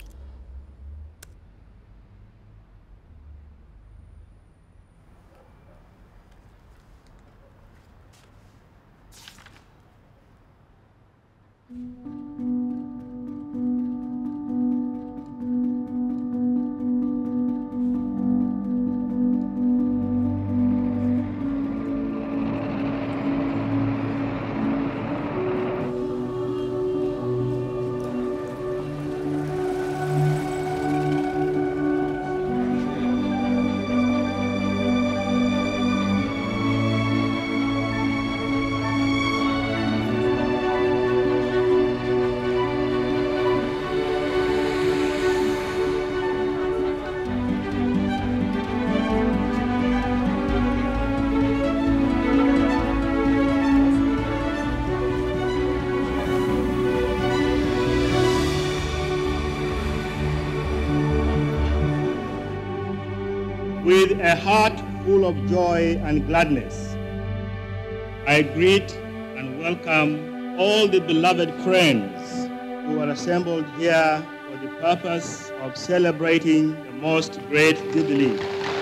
a heart full of joy and gladness. I greet and welcome all the beloved friends who are assembled here for the purpose of celebrating the most great jubilee.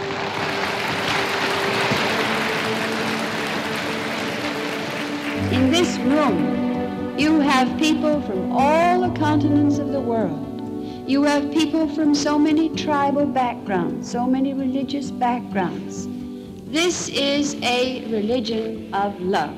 In this room, you have people from all the continents of the world. You have people from so many tribal backgrounds, so many religious backgrounds. This is a religion of love.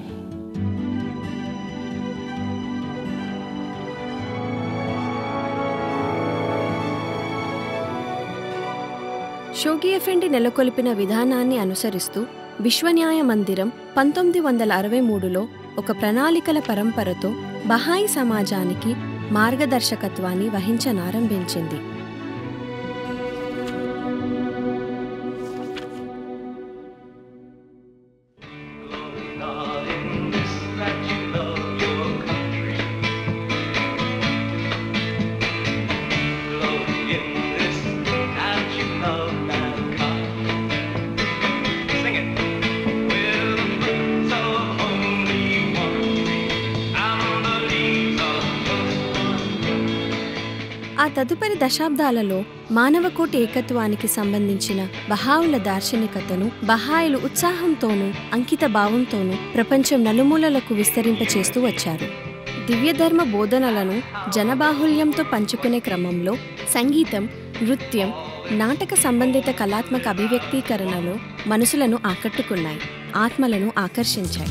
Shoghi Effendi నెలకొల్పిన విధానాన్ని అనుసరిస్తూ విశ్వన్యాయ మందిరం పంతొమ్మిది వందల అరవై మూడులో ఒక ప్రణాళికల పరంపరతో బహాయి సమాజానికి మార్గదర్శకత్వాన్ని వహించనారంభించింది ఆ తదుపరి దశాబ్దాలలో మానవకోటి ఏకత్వానికి సంబంధించిన బహావుల దార్శనికతను బహాయిలు ఉత్సాహంతోనూ అంకిత భావంతోనూ ప్రపంచం నలుమూలలకు విస్తరింపచేస్తూ వచ్చారు దివ్యధర్మ బోధనలను జనబాహుల్యంతో పంచుకునే క్రమంలో సంగీతం నృత్యం నాటక సంబంధిత కళాత్మక అభివ్యక్తీకరణలు మనసులను ఆకట్టుకున్నాయి ఆత్మలను ఆకర్షించాయి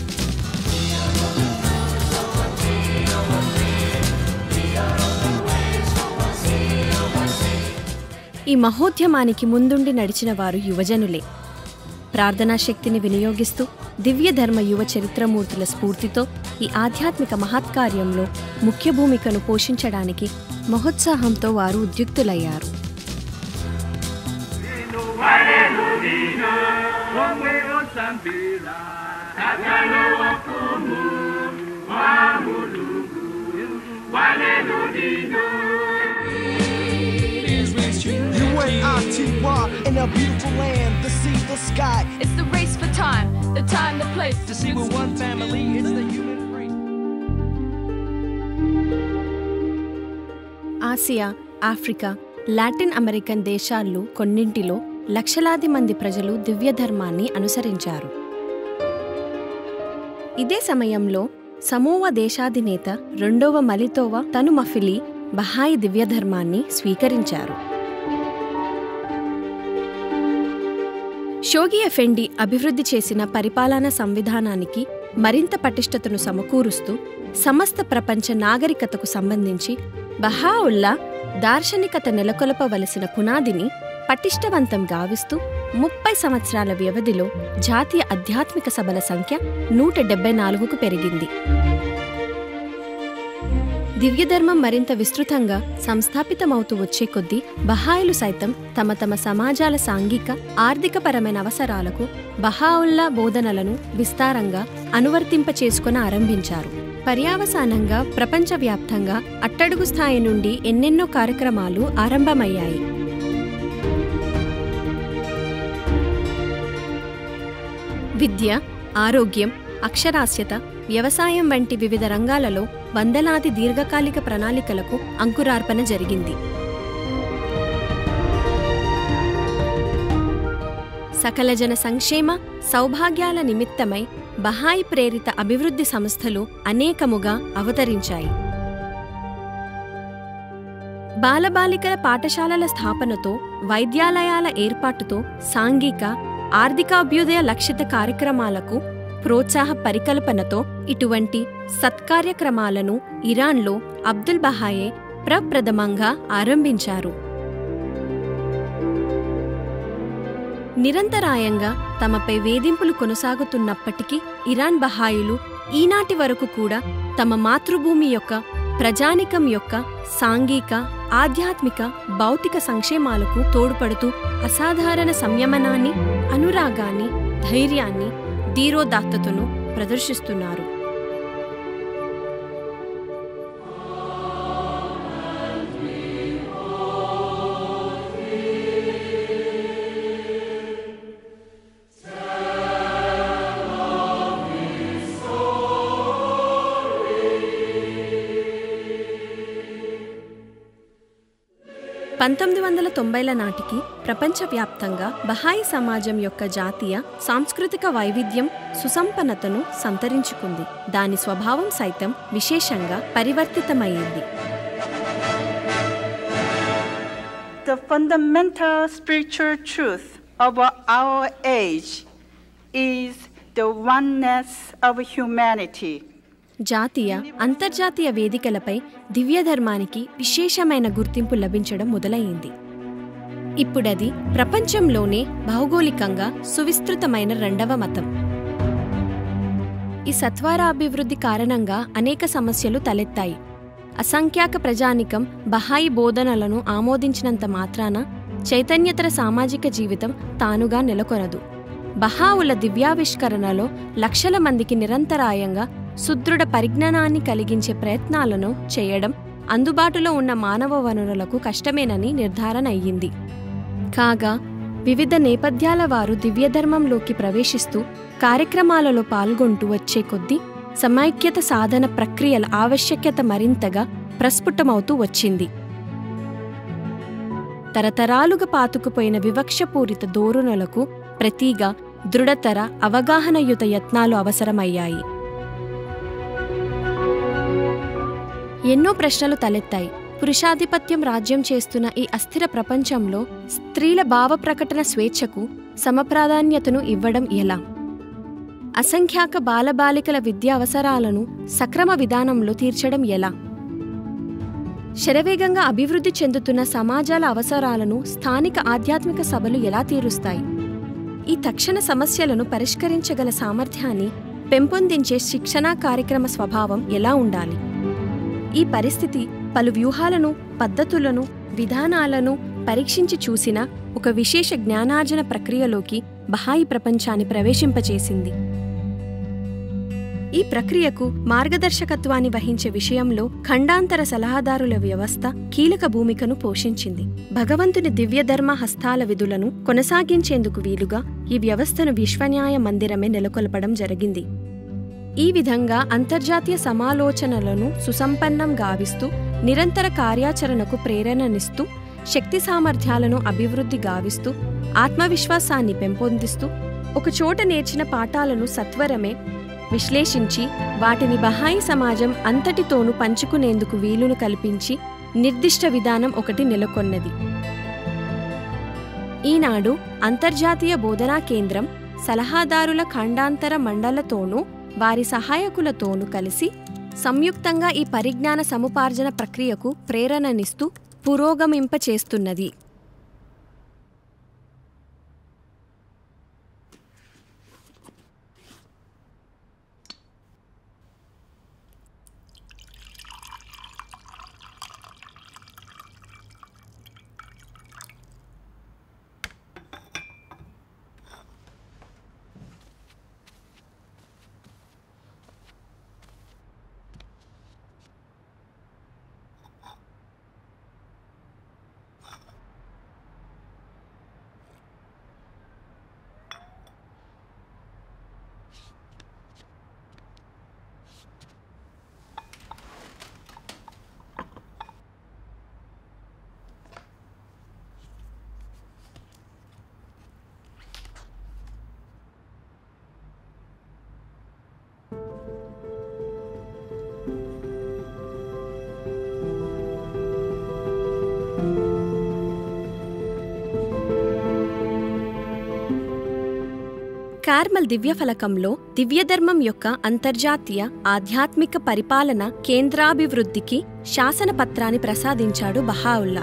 ఈ మహోద్యమానికి ముందుండి నడిచిన వారు యువజనులే ప్రార్థనా శక్తిని వినియోగిస్తూ దివ్య ధర్మ యువ చరిత్రమూర్తుల స్ఫూర్తితో ఈ ఆధ్యాత్మిక మహత్కార్యంలో ముఖ్య భూమికను పోషించడానికి మహోత్సాహంతో వారు ఉద్యుక్తులయ్యారు U-A-I-T-Y in a beautiful land, the sea, the sky. It's the race for time, the time, the place. To see we're one family, it's the human race. Asia Africa Latin American దేశాల్లో కొన్నింటిలో లక్షలాది మంది ప్రజలు దివ్య ధర్మాన్ని అనుసరించారు ఇదే సమయంలో Samoa దేశాధినేత రెండవ మలితోవా తను మఫిలి బహాయి దివ్య ధర్మాన్ని స్వీకరించారు షోగి ఎఫెండి అభివృద్ధి చేసిన పరిపాలనా సంవిధానానికి మరింత పటిష్టతను సమకూరుస్తూ సమస్త ప్రపంచ నాగరికతకు సంబంధించి బహావుల్లా దార్శనికత నెలకొల్పవలసిన పునాదిని పటిష్టవంతం గావిస్తూ ముప్పై సంవత్సరాల వ్యవధిలో జాతీయ ఆధ్యాత్మిక సభల సంఖ్య నూట డెబ్బై నాలుగుకు పెరిగింది దివ్యధర్మం మరింత విస్తృతంగా సంస్థాపితమవుతూ వచ్చే కొద్దీ బహాయిలు సైతం తమ తమ సమాజాల సాంఘిక ఆర్థికపరమైన అవసరాలకు బహావుల్లా బోధనలను విస్తారంగా అనువర్తింప చేసుకుని ఆరంభించారు పర్యావసానంగా ప్రపంచవ్యాప్తంగా అట్టడుగు స్థాయి నుండి ఎన్నెన్నో కార్యక్రమాలు ఆరంభమయ్యాయి విద్య ఆరోగ్యం అక్షరాస్యత వ్యవసాయం వంటి వివిధ రంగాలలో వందలాది దీర్ఘకాలిక ప్రణాళికలకు అంకురార్పణ జరిగింది సకల జన సంక్షేమ సౌభాగ్యాల నిమిత్తమై బహాయి ప్రేరిత అభివృద్ధి సంస్థలు అనేకముగా అవతరించాయి బాలబాలికల పాఠశాలల స్థాపనతో వైద్యాలయాల ఏర్పాటుతో సాంఘిక ఆర్థికాభ్యుదయ లక్షిత కార్యక్రమాలకు ప్రోత్సాహ పరికల్పనతో ఇటువంటి సత్కార్యక్రమాలను ఇరాన్లో అబ్దుల్ బహాయే ప్రప్రథమంగా ఆరంభించారు నిరంతరాయంగా తమపై వేధింపులు కొనసాగుతున్నప్పటికీ ఇరాన్ బహాయిలు ఈనాటి వరకు కూడా తమ మాతృభూమి యొక్క ప్రజానికం యొక్క సాంఘిక ఆధ్యాత్మిక భౌతిక సంక్షేమాలకు తోడ్పడుతూ అసాధారణ సంయమనాన్ని అనురాగాన్ని ధైర్యాన్ని ధీరోదాత్తతను ప్రదర్శిస్తున్నారు పంతొమ్మిది వందల తొంభైల నాటికి ప్రపంచవ్యాప్తంగా బహాయి సమాజం యొక్క జాతీయ సాంస్కృతిక వైవిధ్యం సుసంపన్నతను సంతరించుకుంది దాని స్వభావం సైతం విశేషంగా పరివర్తితమయ్యింది The fundamental spiritual truth of our age is the oneness of humanity. జాతీయ అంతర్జాతీయ వేదికలపై దివ్యధర్మానికి విశేషమైన గుర్తింపు లభించడం మొదలైంది ఇప్పుడది ప్రపంచంలోనే భౌగోళికంగా సువిస్తృతమైన రెండవ మతం ఈ సత్వర అభివృద్ధి కారణంగా అనేక సమస్యలు తలెత్తాయి అసంఖ్యాక ప్రజానికం బహాయి బోధనలను ఆమోదించినంత మాత్రాన చైతన్యతర సామాజిక జీవితం తానుగా నెలకొనదు బహావుల దివ్యావిష్కరణలో లక్షల మందికి నిరంతరాయంగా సుదృఢ పరిజ్ఞానాన్ని కలిగించే ప్రయత్నాలను చేయడం అందుబాటులో ఉన్న మానవ వనరులకు కష్టమేనని నిర్ధారణ అయ్యింది కాగా వివిధ నేపథ్యాల వారు దివ్యధర్మంలోకి ప్రవేశిస్తూ కార్యక్రమాలలో పాల్గొంటూ వచ్చే కొద్దీ సమైక్యత సాధన ప్రక్రియల ఆవశ్యకత మరింతగా ప్రస్ఫుటమవుతూ వచ్చింది తరతరాలుగా పాతుకుపోయిన వివక్షపూరిత ధోరణులకు ప్రతిగా దృఢతర అవగాహనయుత యత్నాలు అవసరమయ్యాయి ఎన్నో ప్రశ్నలు తలెత్తాయి పురుషాధిపత్యం రాజ్యం చేస్తున్న ఈ అస్థిర ప్రపంచంలో స్త్రీల భావ ప్రకటన స్వేచ్ఛకు సమప్రాధాన్యతను ఇవ్వడం ఎలా అసంఖ్యాక బాలబాలికల విద్యా అవసరాలను సక్రమ విధానంలో తీర్చడం ఎలా శరవేగంగా అభివృద్ధి చెందుతున్న సమాజాల అవసరాలను స్థానిక ఆధ్యాత్మిక సభలు ఎలా తీరుస్తాయి ఈ తక్షణ సమస్యలను పరిష్కరించగల సామర్థ్యాన్ని పెంపొందించే శిక్షణా కార్యక్రమ స్వభావం ఎలా ఉండాలి ఈ పరిస్థితి పలు వ్యూహాలను పద్ధతులను విధానాలను పరీక్షించి చూసిన ఒక విశేష జ్ఞానార్జన ప్రక్రియలోకి బహాయి ప్రపంచాన్ని ప్రవేశింపచేసింది ఈ ప్రక్రియకు మార్గదర్శకత్వాన్ని వహించే విషయంలో ఖండాంతర సలహాదారుల వ్యవస్థ కీలక భూమికను పోషించింది భగవంతుని దివ్యధర్మ హస్తాల విధులను కొనసాగించేందుకు వీలుగా ఈ వ్యవస్థను విశ్వన్యాయ మందిరమే నెలకొల్పడం జరిగింది ఈ విధంగా అంతర్జాతీయ సమాలోచనలను సుసంపన్నం గావిస్తూ నిరంతర కార్యాచరణకు ప్రేరణనిస్తూ శక్తి సామర్థ్యాలను అభివృద్ధి గావిస్తూ ఆత్మవిశ్వాసాన్ని పెంపొందిస్తూ ఒకచోట నేర్చిన పాఠాలను సత్వరమే విశ్లేషించి వాటిని బహాయి సమాజం అంతటితోనూ పంచుకునేందుకు వీలును కల్పించి నిర్దిష్ట విధానం ఒకటి నెలకొన్నది ఈనాడు అంతర్జాతీయ బోధనా కేంద్రం సలహాదారుల ఖండాంతర మండలతోనూ వారి సహాయకులతోనూ కలిసి సంయుక్తంగా ఈ పరిజ్ఞాన సముపార్జన ప్రక్రియకు ప్రేరణనిస్తూ పురోగమింపచేస్తున్నది కార్మల్ దివ్యఫలకంలో దివ్యధర్మం యొక్క అంతర్జాతీయ ఆధ్యాత్మిక పరిపాలన కేంద్రాభివృద్ధికి శాసన పత్రాన్ని ప్రసాదించాడు బహావుల్లా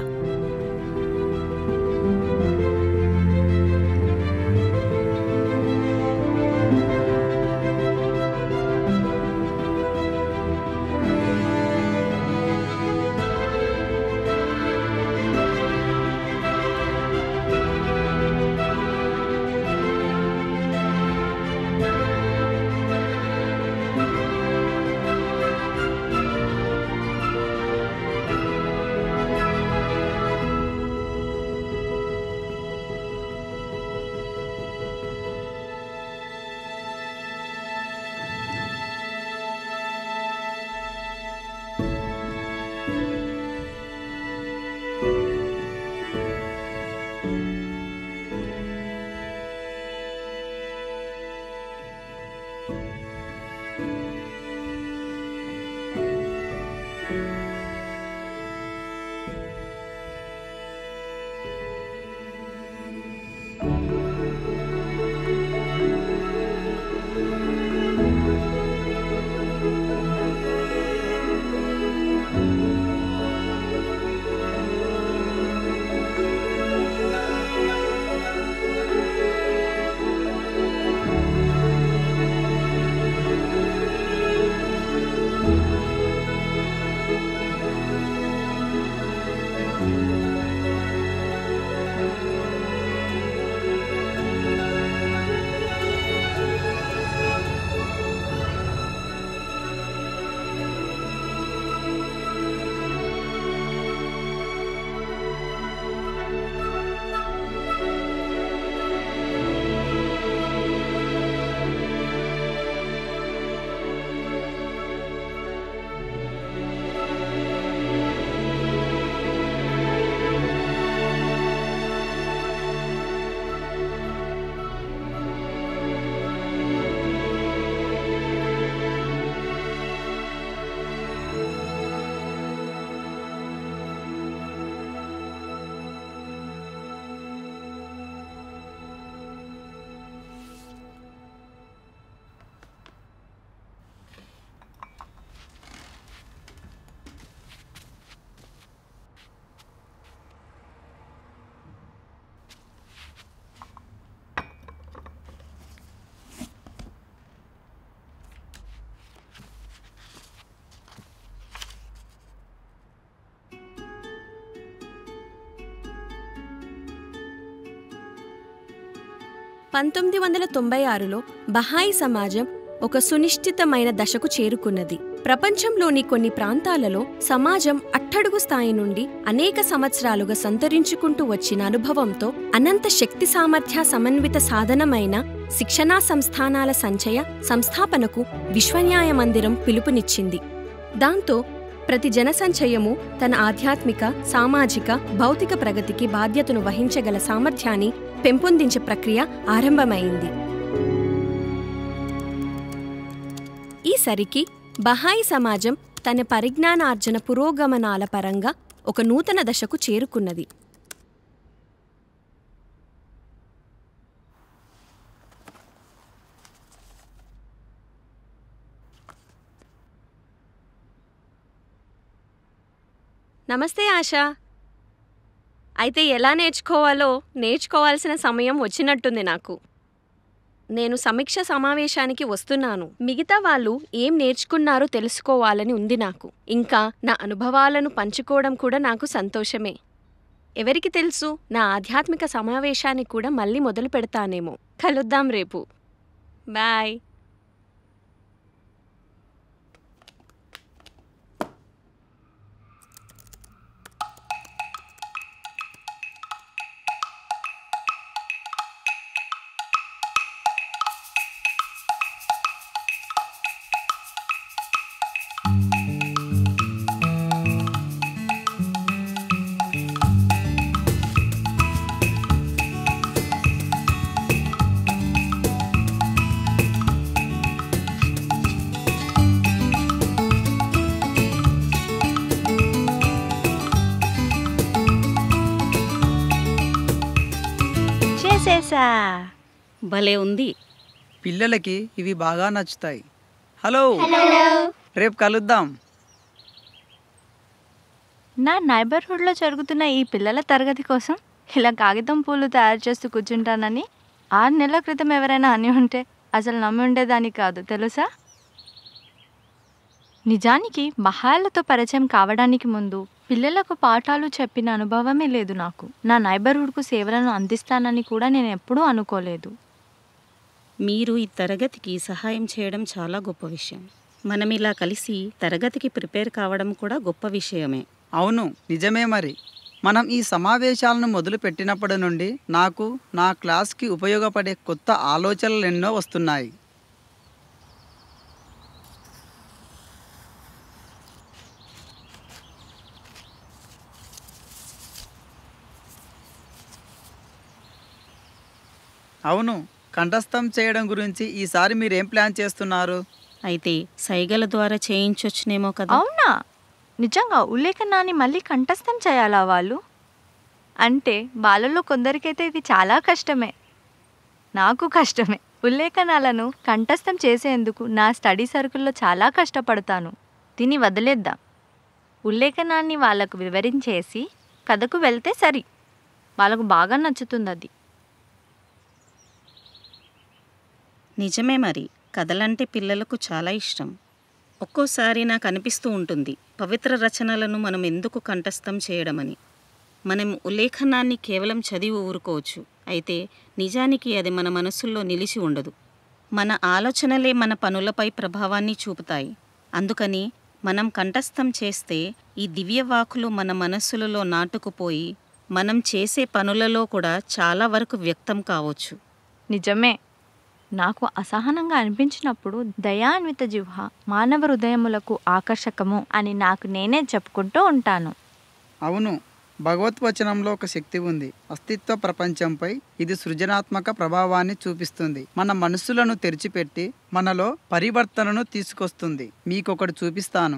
పంతొమ్మిది వందల తొంభై ఆరులో బహాయి సమాజం ఒక సునిశ్చితమైన దశకు చేరుకున్నది ప్రపంచంలోని కొన్ని ప్రాంతాలలో సమాజం అట్టడుగు స్థాయి నుండి అనేక సంవత్సరాలుగా సంతరించుకుంటూ వచ్చిన అనుభవంతో అనంత శక్తి సామర్థ్య సమన్విత సాధనమైన శిక్షణా సంస్థానాల సంచయ సంస్థాపనకు విశ్వన్యాయ మందిరం పిలుపునిచ్చింది దాంతో ప్రతి జనసంచయము తన ఆధ్యాత్మిక సామాజిక భౌతిక ప్రగతికి బాధ్యతను వహించగల సామర్థ్యాన్ని పెంపొందించే ప్రక్రియ ఆరంభమైంది ఈసరికి బహాయి సమాజం తన పరిజ్ఞానార్జన పురోగమనాల పరంగా ఒక నూతన దశకు చేరుకున్నది నమస్తే ఆశా అయితే ఎలా నేర్చుకోవాలో నేర్చుకోవాల్సిన సమయం వచ్చినట్టుంది నాకు నేను సమీక్ష సమావేశానికి వస్తున్నాను మిగతా వాళ్ళు ఏం నేర్చుకున్నారో తెలుసుకోవాలని ఉంది నాకు ఇంకా నా అనుభవాలను పంచుకోవడం కూడా నాకు సంతోషమే ఎవరికి తెలుసు నా ఆధ్యాత్మిక సమావేశాన్ని కూడా మళ్ళీ మొదలు పెడతానేమో కలుద్దాం రేపు బాయ్ చేసేసా భలే ఉంది పిల్లలకి ఇవి బాగా నచ్చుతాయి హలో హలో. రేపు కలుద్దాం నా నైబర్హుడ్లో జరుగుతున్న ఈ పిల్లల తరగతి కోసం ఇలా కాగితం పూలు తయారు చేస్తూ కూర్చుంటానని ఆరు నెలల క్రితం ఎవరైనా అని ఉంటే అసలు నమ్మి ఉండేదాన్ని కాదు తెలుసా నిజానికి మహాలతో పరిచయం కావడానికి ముందు పిల్లలకు పాఠాలు చెప్పిన అనుభవమే లేదు నాకు నా నైబర్హుడ్కు సేవలను అందిస్తానని కూడా నేను ఎప్పుడూ అనుకోలేదు మీరు ఈ తరగతికి సహాయం చేయడం చాలా గొప్ప విషయం మనం ఇలా కలిసి తరగతికి ప్రిపేర్ కావడం కూడా గొప్ప విషయమే అవును నిజమే మరి మనం ఈ సమావేశాలను మొదలు పెట్టినప్పటి నుండి నాకు నా క్లాస్కి ఉపయోగపడే కొత్త ఆలోచనలు ఎన్నో వస్తున్నాయి అవును కంఠస్థం చేయడం గురించి ఈసారి మీరేం ప్లాన్ చేస్తున్నారు అయితే సైగల ద్వారా చేయించొచ్చునేమో కదా అవునా నిజంగా ఉల్లేఖనాన్ని మళ్ళీ కంఠస్థం చేయాలా వాళ్ళు అంటే వాళ్ళలో కొందరికైతే ఇది చాలా కష్టమే నాకు కష్టమే ఉల్లేఖనాలను కంఠస్థం చేసేందుకు నా స్టడీ సర్కిల్లో చాలా కష్టపడతాను దీన్ని వదిలేద్దాం ఉల్లేఖనాన్ని వాళ్ళకు వివరించేసి కథకు వెళ్తే సరి వాళ్ళకు బాగా నచ్చుతుంది అది నిజమే మరి కథలంటే పిల్లలకు చాలా ఇష్టం ఒక్కోసారి నాకు అనిపిస్తూ ఉంటుంది పవిత్ర రచనలను మనం ఎందుకు కంఠస్థం చేయడమని మనం ఉల్లేఖనాన్ని కేవలం చదివి ఊరుకోవచ్చు అయితే నిజానికి అది మన మనసుల్లో నిలిచి ఉండదు మన ఆలోచనలే మన పనులపై ప్రభావాన్ని చూపుతాయి అందుకని మనం కంఠస్థం చేస్తే ఈ దివ్యవాకులు మన మనస్సులలో నాటుకుపోయి మనం చేసే పనులలో కూడా చాలా వరకు వ్యక్తం కావచ్చు నిజమే నాకు అసహనంగా అనిపించినప్పుడు దయాన్విత జిహ్వ మానవ హృదయములకు ఆకర్షకము అని నాకు నేనే చెప్పుకుంటూ ఉంటాను అవును భగవద్వచనంలో ఒక శక్తి ఉంది అస్తిత్వ ప్రపంచంపై ఇది సృజనాత్మక ప్రభావాన్ని చూపిస్తుంది మన మనస్సులను తెరిచిపెట్టి మనలో పరివర్తనను తీసుకొస్తుంది మీకొకటి చూపిస్తాను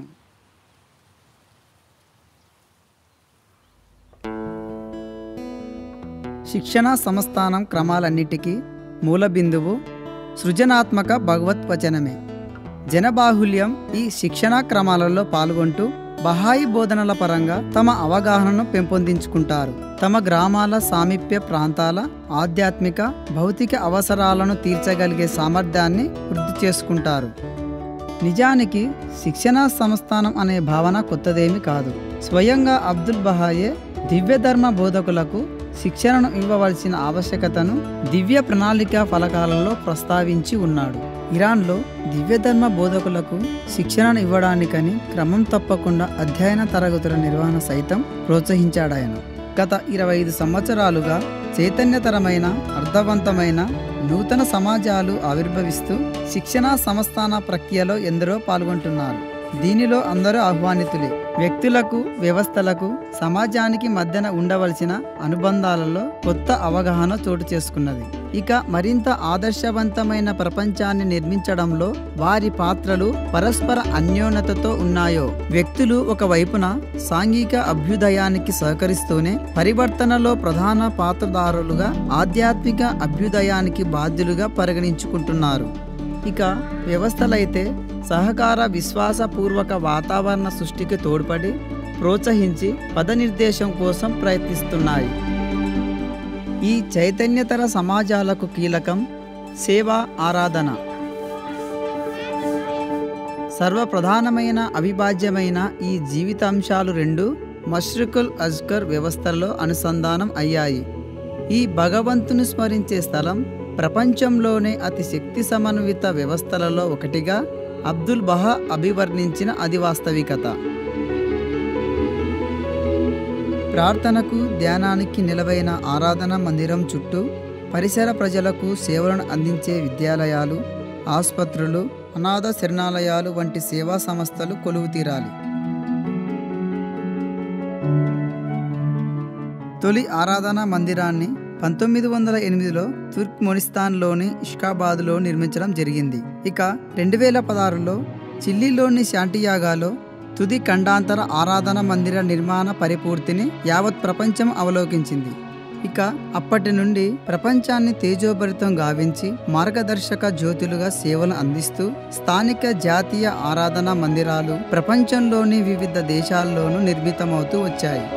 శిక్షణ సంస్థానం క్రమాలన్నిటికీ మూల బిందువు సృజనాత్మక భగవద్వచనమే జనబాహుల్యం ఈ శిక్షణా క్రమాలలో పాల్గొంటూ బహాయి బోధనల పరంగా తమ అవగాహనను పెంపొందించుకుంటారు తమ గ్రామాల సామీప్య ప్రాంతాల ఆధ్యాత్మిక భౌతిక అవసరాలను తీర్చగలిగే సామర్థ్యాన్ని వృద్ధి చేసుకుంటారు నిజానికి శిక్షణా సంస్థానం అనే భావన కొత్తదేమి కాదు స్వయంగా అబ్దుల్ బహాయే దివ్యధర్మ బోధకులకు శిక్షణను ఇవ్వవలసిన ఆవశ్యకతను దివ్య ప్రణాళిక ఫలకాలలో ప్రస్తావించి ఉన్నాడు ఇరాన్లో దివ్యధర్మ బోధకులకు శిక్షణను ఇవ్వడానికని క్రమం తప్పకుండా అధ్యయన తరగతుల నిర్వహణ సైతం ప్రోత్సహించాడాయన గత ఇరవై ఐదు సంవత్సరాలుగా చైతన్యతరమైన అర్థవంతమైన నూతన సమాజాలు ఆవిర్భవిస్తూ శిక్షణా సంస్థాన ప్రక్రియలో ఎందరో పాల్గొంటున్నారు దీనిలో అందరూ ఆహ్వానితులే వ్యక్తులకు వ్యవస్థలకు సమాజానికి మధ్యన ఉండవలసిన అనుబంధాలలో కొత్త అవగాహన చోటు చేసుకున్నది ఇక మరింత ఆదర్శవంతమైన ప్రపంచాన్ని నిర్మించడంలో వారి పాత్రలు పరస్పర అన్యోన్యతతో ఉన్నాయో వ్యక్తులు ఒకవైపున సాంఘిక అభ్యుదయానికి సహకరిస్తూనే పరివర్తనలో ప్రధాన పాత్రదారులుగా ఆధ్యాత్మిక అభ్యుదయానికి బాధ్యులుగా పరిగణించుకుంటున్నారు ఇక వ్యవస్థలైతే సహకార విశ్వాసపూర్వక వాతావరణ సృష్టికి తోడ్పడి ప్రోత్సహించి పదనిర్దేశం కోసం ప్రయత్నిస్తున్నాయి ఈ చైతన్యతర సమాజాలకు కీలకం సేవా ఆరాధన సర్వప్రధానమైన అవిభాజ్యమైన ఈ జీవితాంశాలు రెండు మష్రికుల్ అజ్కర్ వ్యవస్థలో అనుసంధానం అయ్యాయి ఈ భగవంతుని స్మరించే స్థలం ప్రపంచంలోనే అతి శక్తి సమన్విత వ్యవస్థలలో ఒకటిగా అబ్దుల్ బహా అభివర్ణించిన అది వాస్తవికత ప్రార్థనకు ధ్యానానికి నిలవైన ఆరాధన మందిరం చుట్టూ పరిసర ప్రజలకు సేవలను అందించే విద్యాలయాలు ఆసుపత్రులు అనాథ శరణాలయాలు వంటి సేవా సంస్థలు కొలువు తీరాలి తొలి ఆరాధనా మందిరాన్ని పంతొమ్మిది వందల ఎనిమిదిలో తుర్క్మెనిస్తాన్లోని ఇష్కాబాద్లో నిర్మించడం జరిగింది ఇక రెండు వేల పదహారులో చిల్లీలోని శాంటియాగాలో తుది ఖండాంతర ఆరాధన మందిర నిర్మాణ పరిపూర్తిని యావత్ ప్రపంచం అవలోకించింది ఇక అప్పటి నుండి ప్రపంచాన్ని తేజోభరితం గావించి మార్గదర్శక జ్యోతులుగా సేవలు అందిస్తూ స్థానిక జాతీయ ఆరాధనా మందిరాలు ప్రపంచంలోని వివిధ దేశాల్లోనూ నిర్మితమవుతూ వచ్చాయి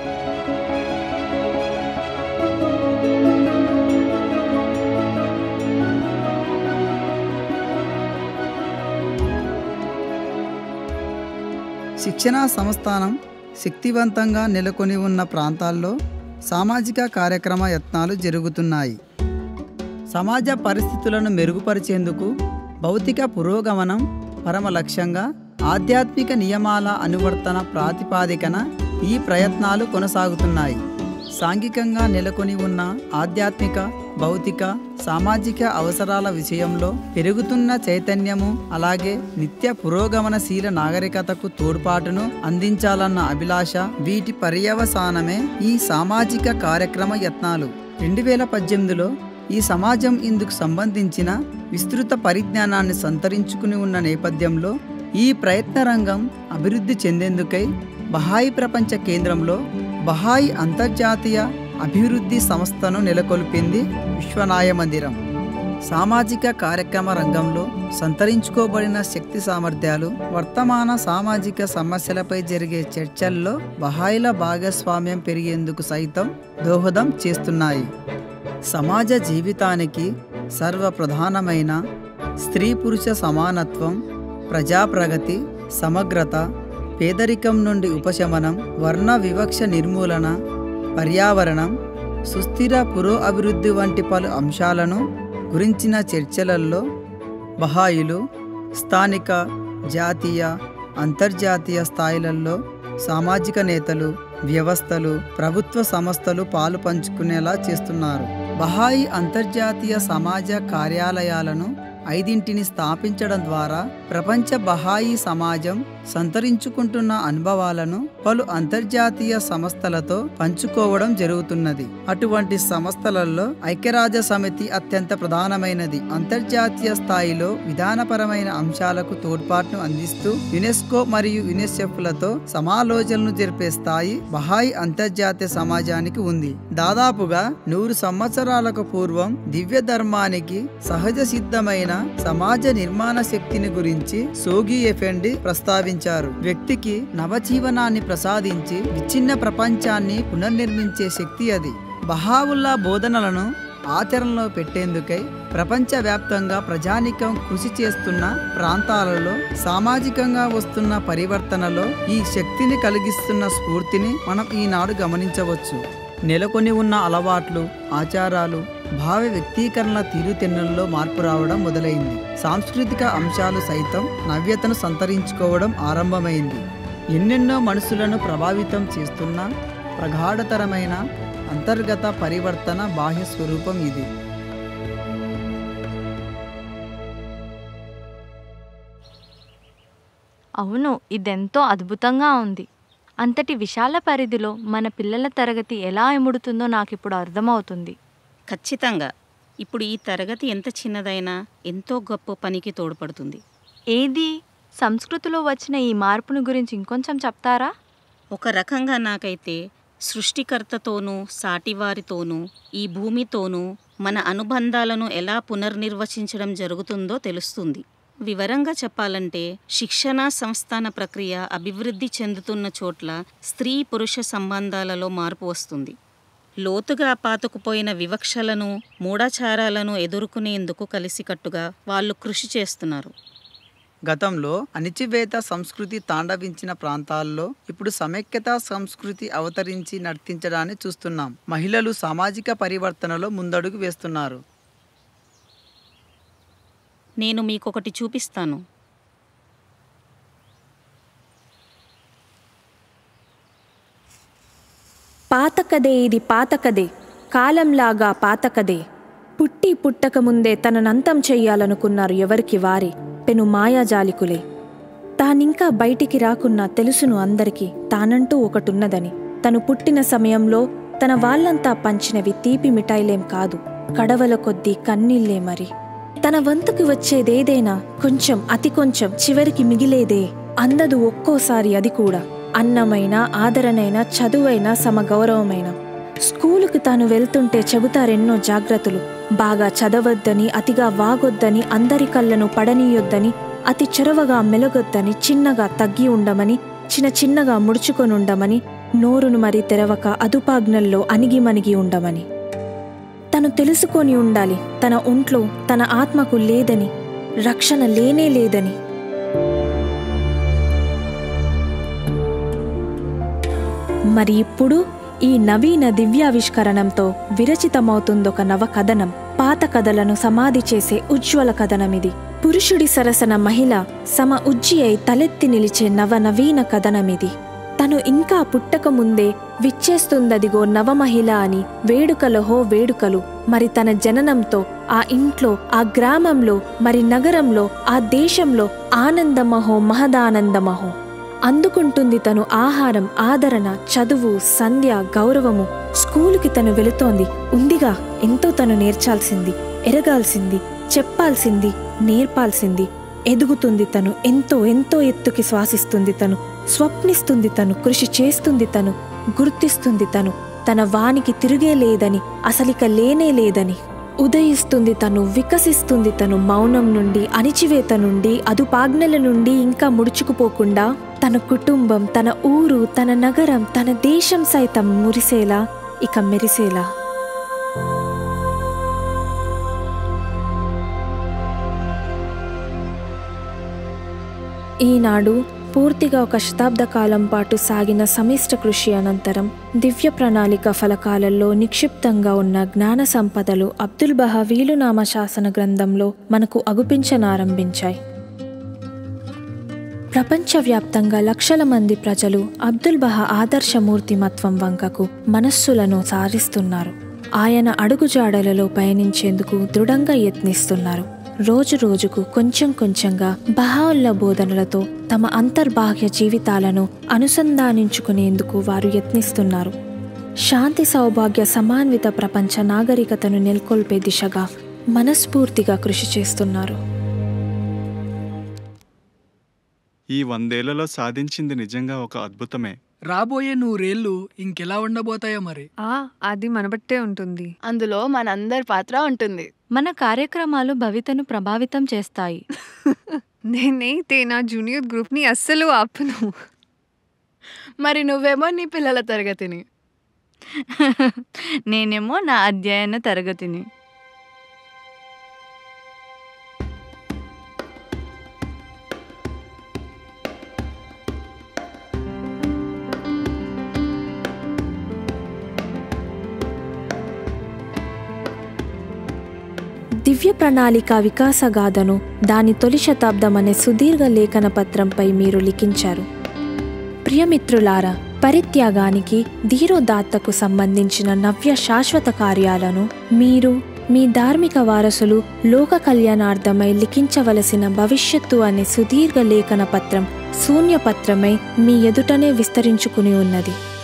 శిక్షణా సంస్థానం శక్తివంతంగా నెలకొని ఉన్న ప్రాంతాల్లో సామాజిక కార్యక్రమ యత్నాలు జరుగుతున్నాయి సమాజ పరిస్థితులను మెరుగుపరిచేందుకు భౌతిక పురోగమనం పరమ లక్ష్యంగా ఆధ్యాత్మిక నియమాల అనువర్తన ప్రాతిపాదికన ఈ ప్రయత్నాలు కొనసాగుతున్నాయి సాంఘికంగా నెలకొని ఉన్న ఆధ్యాత్మిక భౌతిక సామాజిక అవసరాల విషయంలో పెరుగుతున్న చైతన్యము అలాగే నిత్య పురోగమనశీల నాగరికతకు తోడ్పాటును అందించాలన్న అభిలాష వీటి పర్యవసానమే ఈ సామాజిక కార్యక్రమ యత్నాలు రెండు వేల పద్దెనిమిదిలో ఈ సమాజం ఇందుకు సంబంధించిన విస్తృత పరిజ్ఞానాన్ని సంతరించుకుని ఉన్న నేపథ్యంలో ఈ ప్రయత్న రంగం అభివృద్ధి చెందేందుకై బహాయి ప్రపంచ కేంద్రంలో బహాయి అంతర్జాతీయ అభివృద్ధి సంస్థను నెలకొల్పింది విశ్వనాయ మందిరం సామాజిక కార్యక్రమ రంగంలో సంతరించుకోబడిన శక్తి సామర్థ్యాలు వర్తమాన సామాజిక సమస్యలపై జరిగే చర్చల్లో బహాయిల భాగస్వామ్యం పెరిగేందుకు సైతం దోహదం చేస్తున్నాయి సమాజ జీవితానికి సర్వప్రధానమైన స్త్రీ పురుష సమానత్వం ప్రజాప్రగతి సమగ్రత పేదరికం నుండి ఉపశమనం వర్ణ వివక్ష నిర్మూలన పర్యావరణం సుస్థిర పురో అభివృద్ధి వంటి పలు అంశాలను గురించిన చర్చలలో బహాయిలు స్థానిక జాతీయ అంతర్జాతీయ స్థాయిలలో సామాజిక నేతలు వ్యవస్థలు ప్రభుత్వ సంస్థలు పాలు పంచుకునేలా చేస్తున్నారు బహాయి అంతర్జాతీయ సమాజ కార్యాలయాలను ఐదింటిని స్థాపించడం ద్వారా ప్రపంచ బహాయి సమాజం సంతరించుకుంటున్న అనుభవాలను పలు అంతర్జాతీయ సంస్థలతో పంచుకోవడం జరుగుతున్నది అటువంటి సంస్థలలో ఐక్యరాజ్య సమితి అత్యంత ప్రధానమైనది అంతర్జాతీయ స్థాయిలో విధానపరమైన అంశాలకు తోడ్పాటును అందిస్తూ యునెస్కో మరియు యునెసెఫ్లతో సమాలోచనలు జరిపే స్థాయి బహాయి అంతర్జాతీయ సమాజానికి ఉంది దాదాపుగా నూరు సంవత్సరాలకు పూర్వం దివ్య ధర్మానికి సహజ సిద్ధమైన సమాజ నిర్మాణ శక్తిని గురించి సోగి ఎఫెండి ప్రస్తావించారు వ్యక్తికి నవజీవనాన్ని ప్రసాదించి విచ్ఛిన్న ప్రపంచాన్ని పునర్నిర్మించే శక్తి అది బహావుల్లా బోధనలను ఆచరణలో పెట్టేందుకై ప్రపంచవ్యాప్తంగా ప్రజానికం కృషి చేస్తున్న ప్రాంతాలలో సామాజికంగా వస్తున్న పరివర్తనలో ఈ శక్తిని కలిగిస్తున్న స్ఫూర్తిని మనం ఈనాడు గమనించవచ్చు నెలకొని ఉన్న అలవాట్లు ఆచారాలు భావ వ్యక్తీకరణ తీరుతెన్నుల్లో మార్పు రావడం మొదలైంది సాంస్కృతిక అంశాలు సైతం నవ్యతను సంతరించుకోవడం ఆరంభమైంది ఎన్నెన్నో మనసులను ప్రభావితం చేస్తున్న ప్రగాఢతరమైన అంతర్గత పరివర్తన బాహ్య స్వరూపం ఇది అవును ఇదెంతో అద్భుతంగా ఉంది అంతటి విశాల పరిధిలో మన పిల్లల తరగతి ఎలా ఇముడుతుందో నాకిప్పుడు అర్థమవుతుంది ఖచ్చితంగా ఇప్పుడు ఈ తరగతి ఎంత చిన్నదైనా ఎంతో గొప్ప పనికి తోడ్పడుతుంది ఏది సంస్కృతిలో వచ్చిన ఈ మార్పుని గురించి ఇంకొంచెం చెప్తారా ఒక రకంగా నాకైతే సృష్టికర్తతోనూ సాటివారితోనూ ఈ భూమితోనూ మన అనుబంధాలను ఎలా పునర్నిర్వచించడం జరుగుతుందో తెలుస్తుంది వివరంగా చెప్పాలంటే శిక్షణ సంస్థాన ప్రక్రియ అభివృద్ధి చెందుతున్న చోట్ల స్త్రీ పురుష సంబంధాలలో మార్పు వస్తుంది లోతుగా పాతుకుపోయిన వివక్షలను మూఢాచారాలను ఎదుర్కొనేందుకు కలిసికట్టుగా వాళ్ళు కృషి చేస్తున్నారు గతంలో అణిచివేత సంస్కృతి తాండవించిన ప్రాంతాల్లో ఇప్పుడు సమైక్యత సంస్కృతి అవతరించి నర్తించడాన్ని చూస్తున్నాం మహిళలు సామాజిక పరివర్తనలో ముందడుగు వేస్తున్నారు నేను మీకొకటి చూపిస్తాను పాతకదే ఇది పాతకదే కాలంలాగా పాతకదే పుట్టి పుట్టక ముందే తననంతం చెయ్యాలనుకున్నారు ఎవరికి వారే పెను మాయాజాలికులే తానింకా బయటికి రాకున్నా తెలుసును అందరికీ తానంటూ ఒకటున్నదని తను పుట్టిన సమయంలో తన వాళ్ళంతా పంచినవి తీపి మిఠాయిలేం కాదు కడవల కొద్దీ కన్నీళ్లే మరి తన వంతుకి వచ్చేదేదైనా కొంచెం అతి కొంచెం చివరికి మిగిలేదే అందదు ఒక్కోసారి అది కూడా అన్నమైన ఆదరణైన చదువైన సమగౌరవమైన స్కూలుకు తాను వెళ్తుంటే చెబుతారెన్నో జాగ్రత్తలు బాగా చదవద్దని అతిగా వాగొద్దని అందరి కళ్ళను పడనీయొద్దని అతి చొరవగా మెలగొద్దని చిన్నగా తగ్గి ఉండమని చిన్న చిన్నగా ముడుచుకొనుండమని నోరును మరి తెరవక అదుపాజ్ఞల్లో అణిగి మణిగి ఉండమని తను తెలుసుకొని ఉండాలి తన ఒంట్లో తన ఆత్మకు లేదని రక్షణ లేనే లేదని మరి ఇప్పుడు ఈ నవీన దివ్యావిష్కరణంతో విరచితమవుతుందొక నవ కథనం పాత కథలను సమాధి చేసే ఉజ్వల కథనమిది పురుషుడి సరసన మహిళ సమ ఉజ్జి అయి తలెత్తి నిలిచే నవ నవీన కథనమిది తను ఇంకా పుట్టక ముందే విచ్చేస్తుందదిగో నవమహిళ అని వేడుకలహో వేడుకలు మరి తన జననంతో ఆ ఇంట్లో ఆ గ్రామంలో మరి నగరంలో ఆ దేశంలో ఆనందమహో మహదానందమహో అందుకుంటుంది తను ఆహారం ఆదరణ చదువు సంధ్య గౌరవము స్కూలుకి తను వెళుతోంది ఉందిగా ఎంతో తను నేర్చాల్సింది ఎరగాల్సింది చెప్పాల్సింది నేర్పాల్సింది ఎదుగుతుంది తను ఎంతో ఎంతో ఎత్తుకి శ్వాసిస్తుంది తను స్వప్నిస్తుంది తను కృషి చేస్తుంది తను గుర్తిస్తుంది తను తన వానికి తిరిగే లేదని అసలిక లేనే లేదని ఉదయిస్తుంది తను వికసిస్తుంది తను మౌనం నుండి అణిచివేత నుండి అదుపాజ్ఞల నుండి ఇంకా ముడుచుకుపోకుండా తన కుటుంబం తన ఊరు తన నగరం తన దేశం సైతం మురిసేలా ఇక మెరిసేలా ఈనాడు పూర్తిగా ఒక శతాబ్ద కాలం పాటు సాగిన సమిష్ట కృషి అనంతరం దివ్య ప్రణాళిక ఫలకాలలో నిక్షిప్తంగా ఉన్న జ్ఞాన సంపదలు అబ్దుల్ బహా వీలునామా శాసన గ్రంథంలో మనకు అగుపించనారంభించాయి ప్రపంచవ్యాప్తంగా లక్షల మంది ప్రజలు అబ్దుల్ బహా ఆదర్శమూర్తిమత్వం వంకకు మనస్సులను సారిస్తున్నారు ఆయన అడుగుజాడలలో పయనించేందుకు దృఢంగా యత్నిస్తున్నారు రోజు రోజుకు కొంచెం కొంచెంగా బహావుల్ల బోధనలతో తమ అంతర్బాహ్య జీవితాలను అనుసంధానించుకునేందుకు వారు యత్నిస్తున్నారు శాంతి సౌభాగ్య సమాన్విత ప్రపంచ నాగరికతను నెలకొల్పే దిశగా మనస్ఫూర్తిగా కృషి చేస్తున్నారు ఈ వందేళ్లలో సాధించింది నిజంగా ఒక అద్భుతమే రాబోయే నూరేళ్లు ఇంకెలా ఉండబోతాయో మరి ఆ అది మనబట్టే ఉంటుంది అందులో మనందరి పాత్ర ఉంటుంది మన కార్యక్రమాలు భవితను ప్రభావితం చేస్తాయి నేనైతే నా జూనియర్ గ్రూప్ని అస్సలు ఆపను మరి నువ్వేమో నీ పిల్లల తరగతిని నేనేమో నా అధ్యయన తరగతిని దివ్య ప్రణాళిక వికాసగాథను దాని తొలి శతాబ్దం అనే సుదీర్ఘ లేఖన పత్రంపై మీరు లిఖించారు ప్రియమిత్రులారా పరిత్యాగానికి ధీరోదాత్తకు సంబంధించిన నవ్య శాశ్వత కార్యాలను మీరు మీ ధార్మిక వారసులు లోక కళ్యాణార్థమై లిఖించవలసిన భవిష్యత్తు అనే సుదీర్ఘ లేఖన పత్రం శూన్యపత్రమై మీ ఎదుటనే విస్తరించుకుని ఉన్నది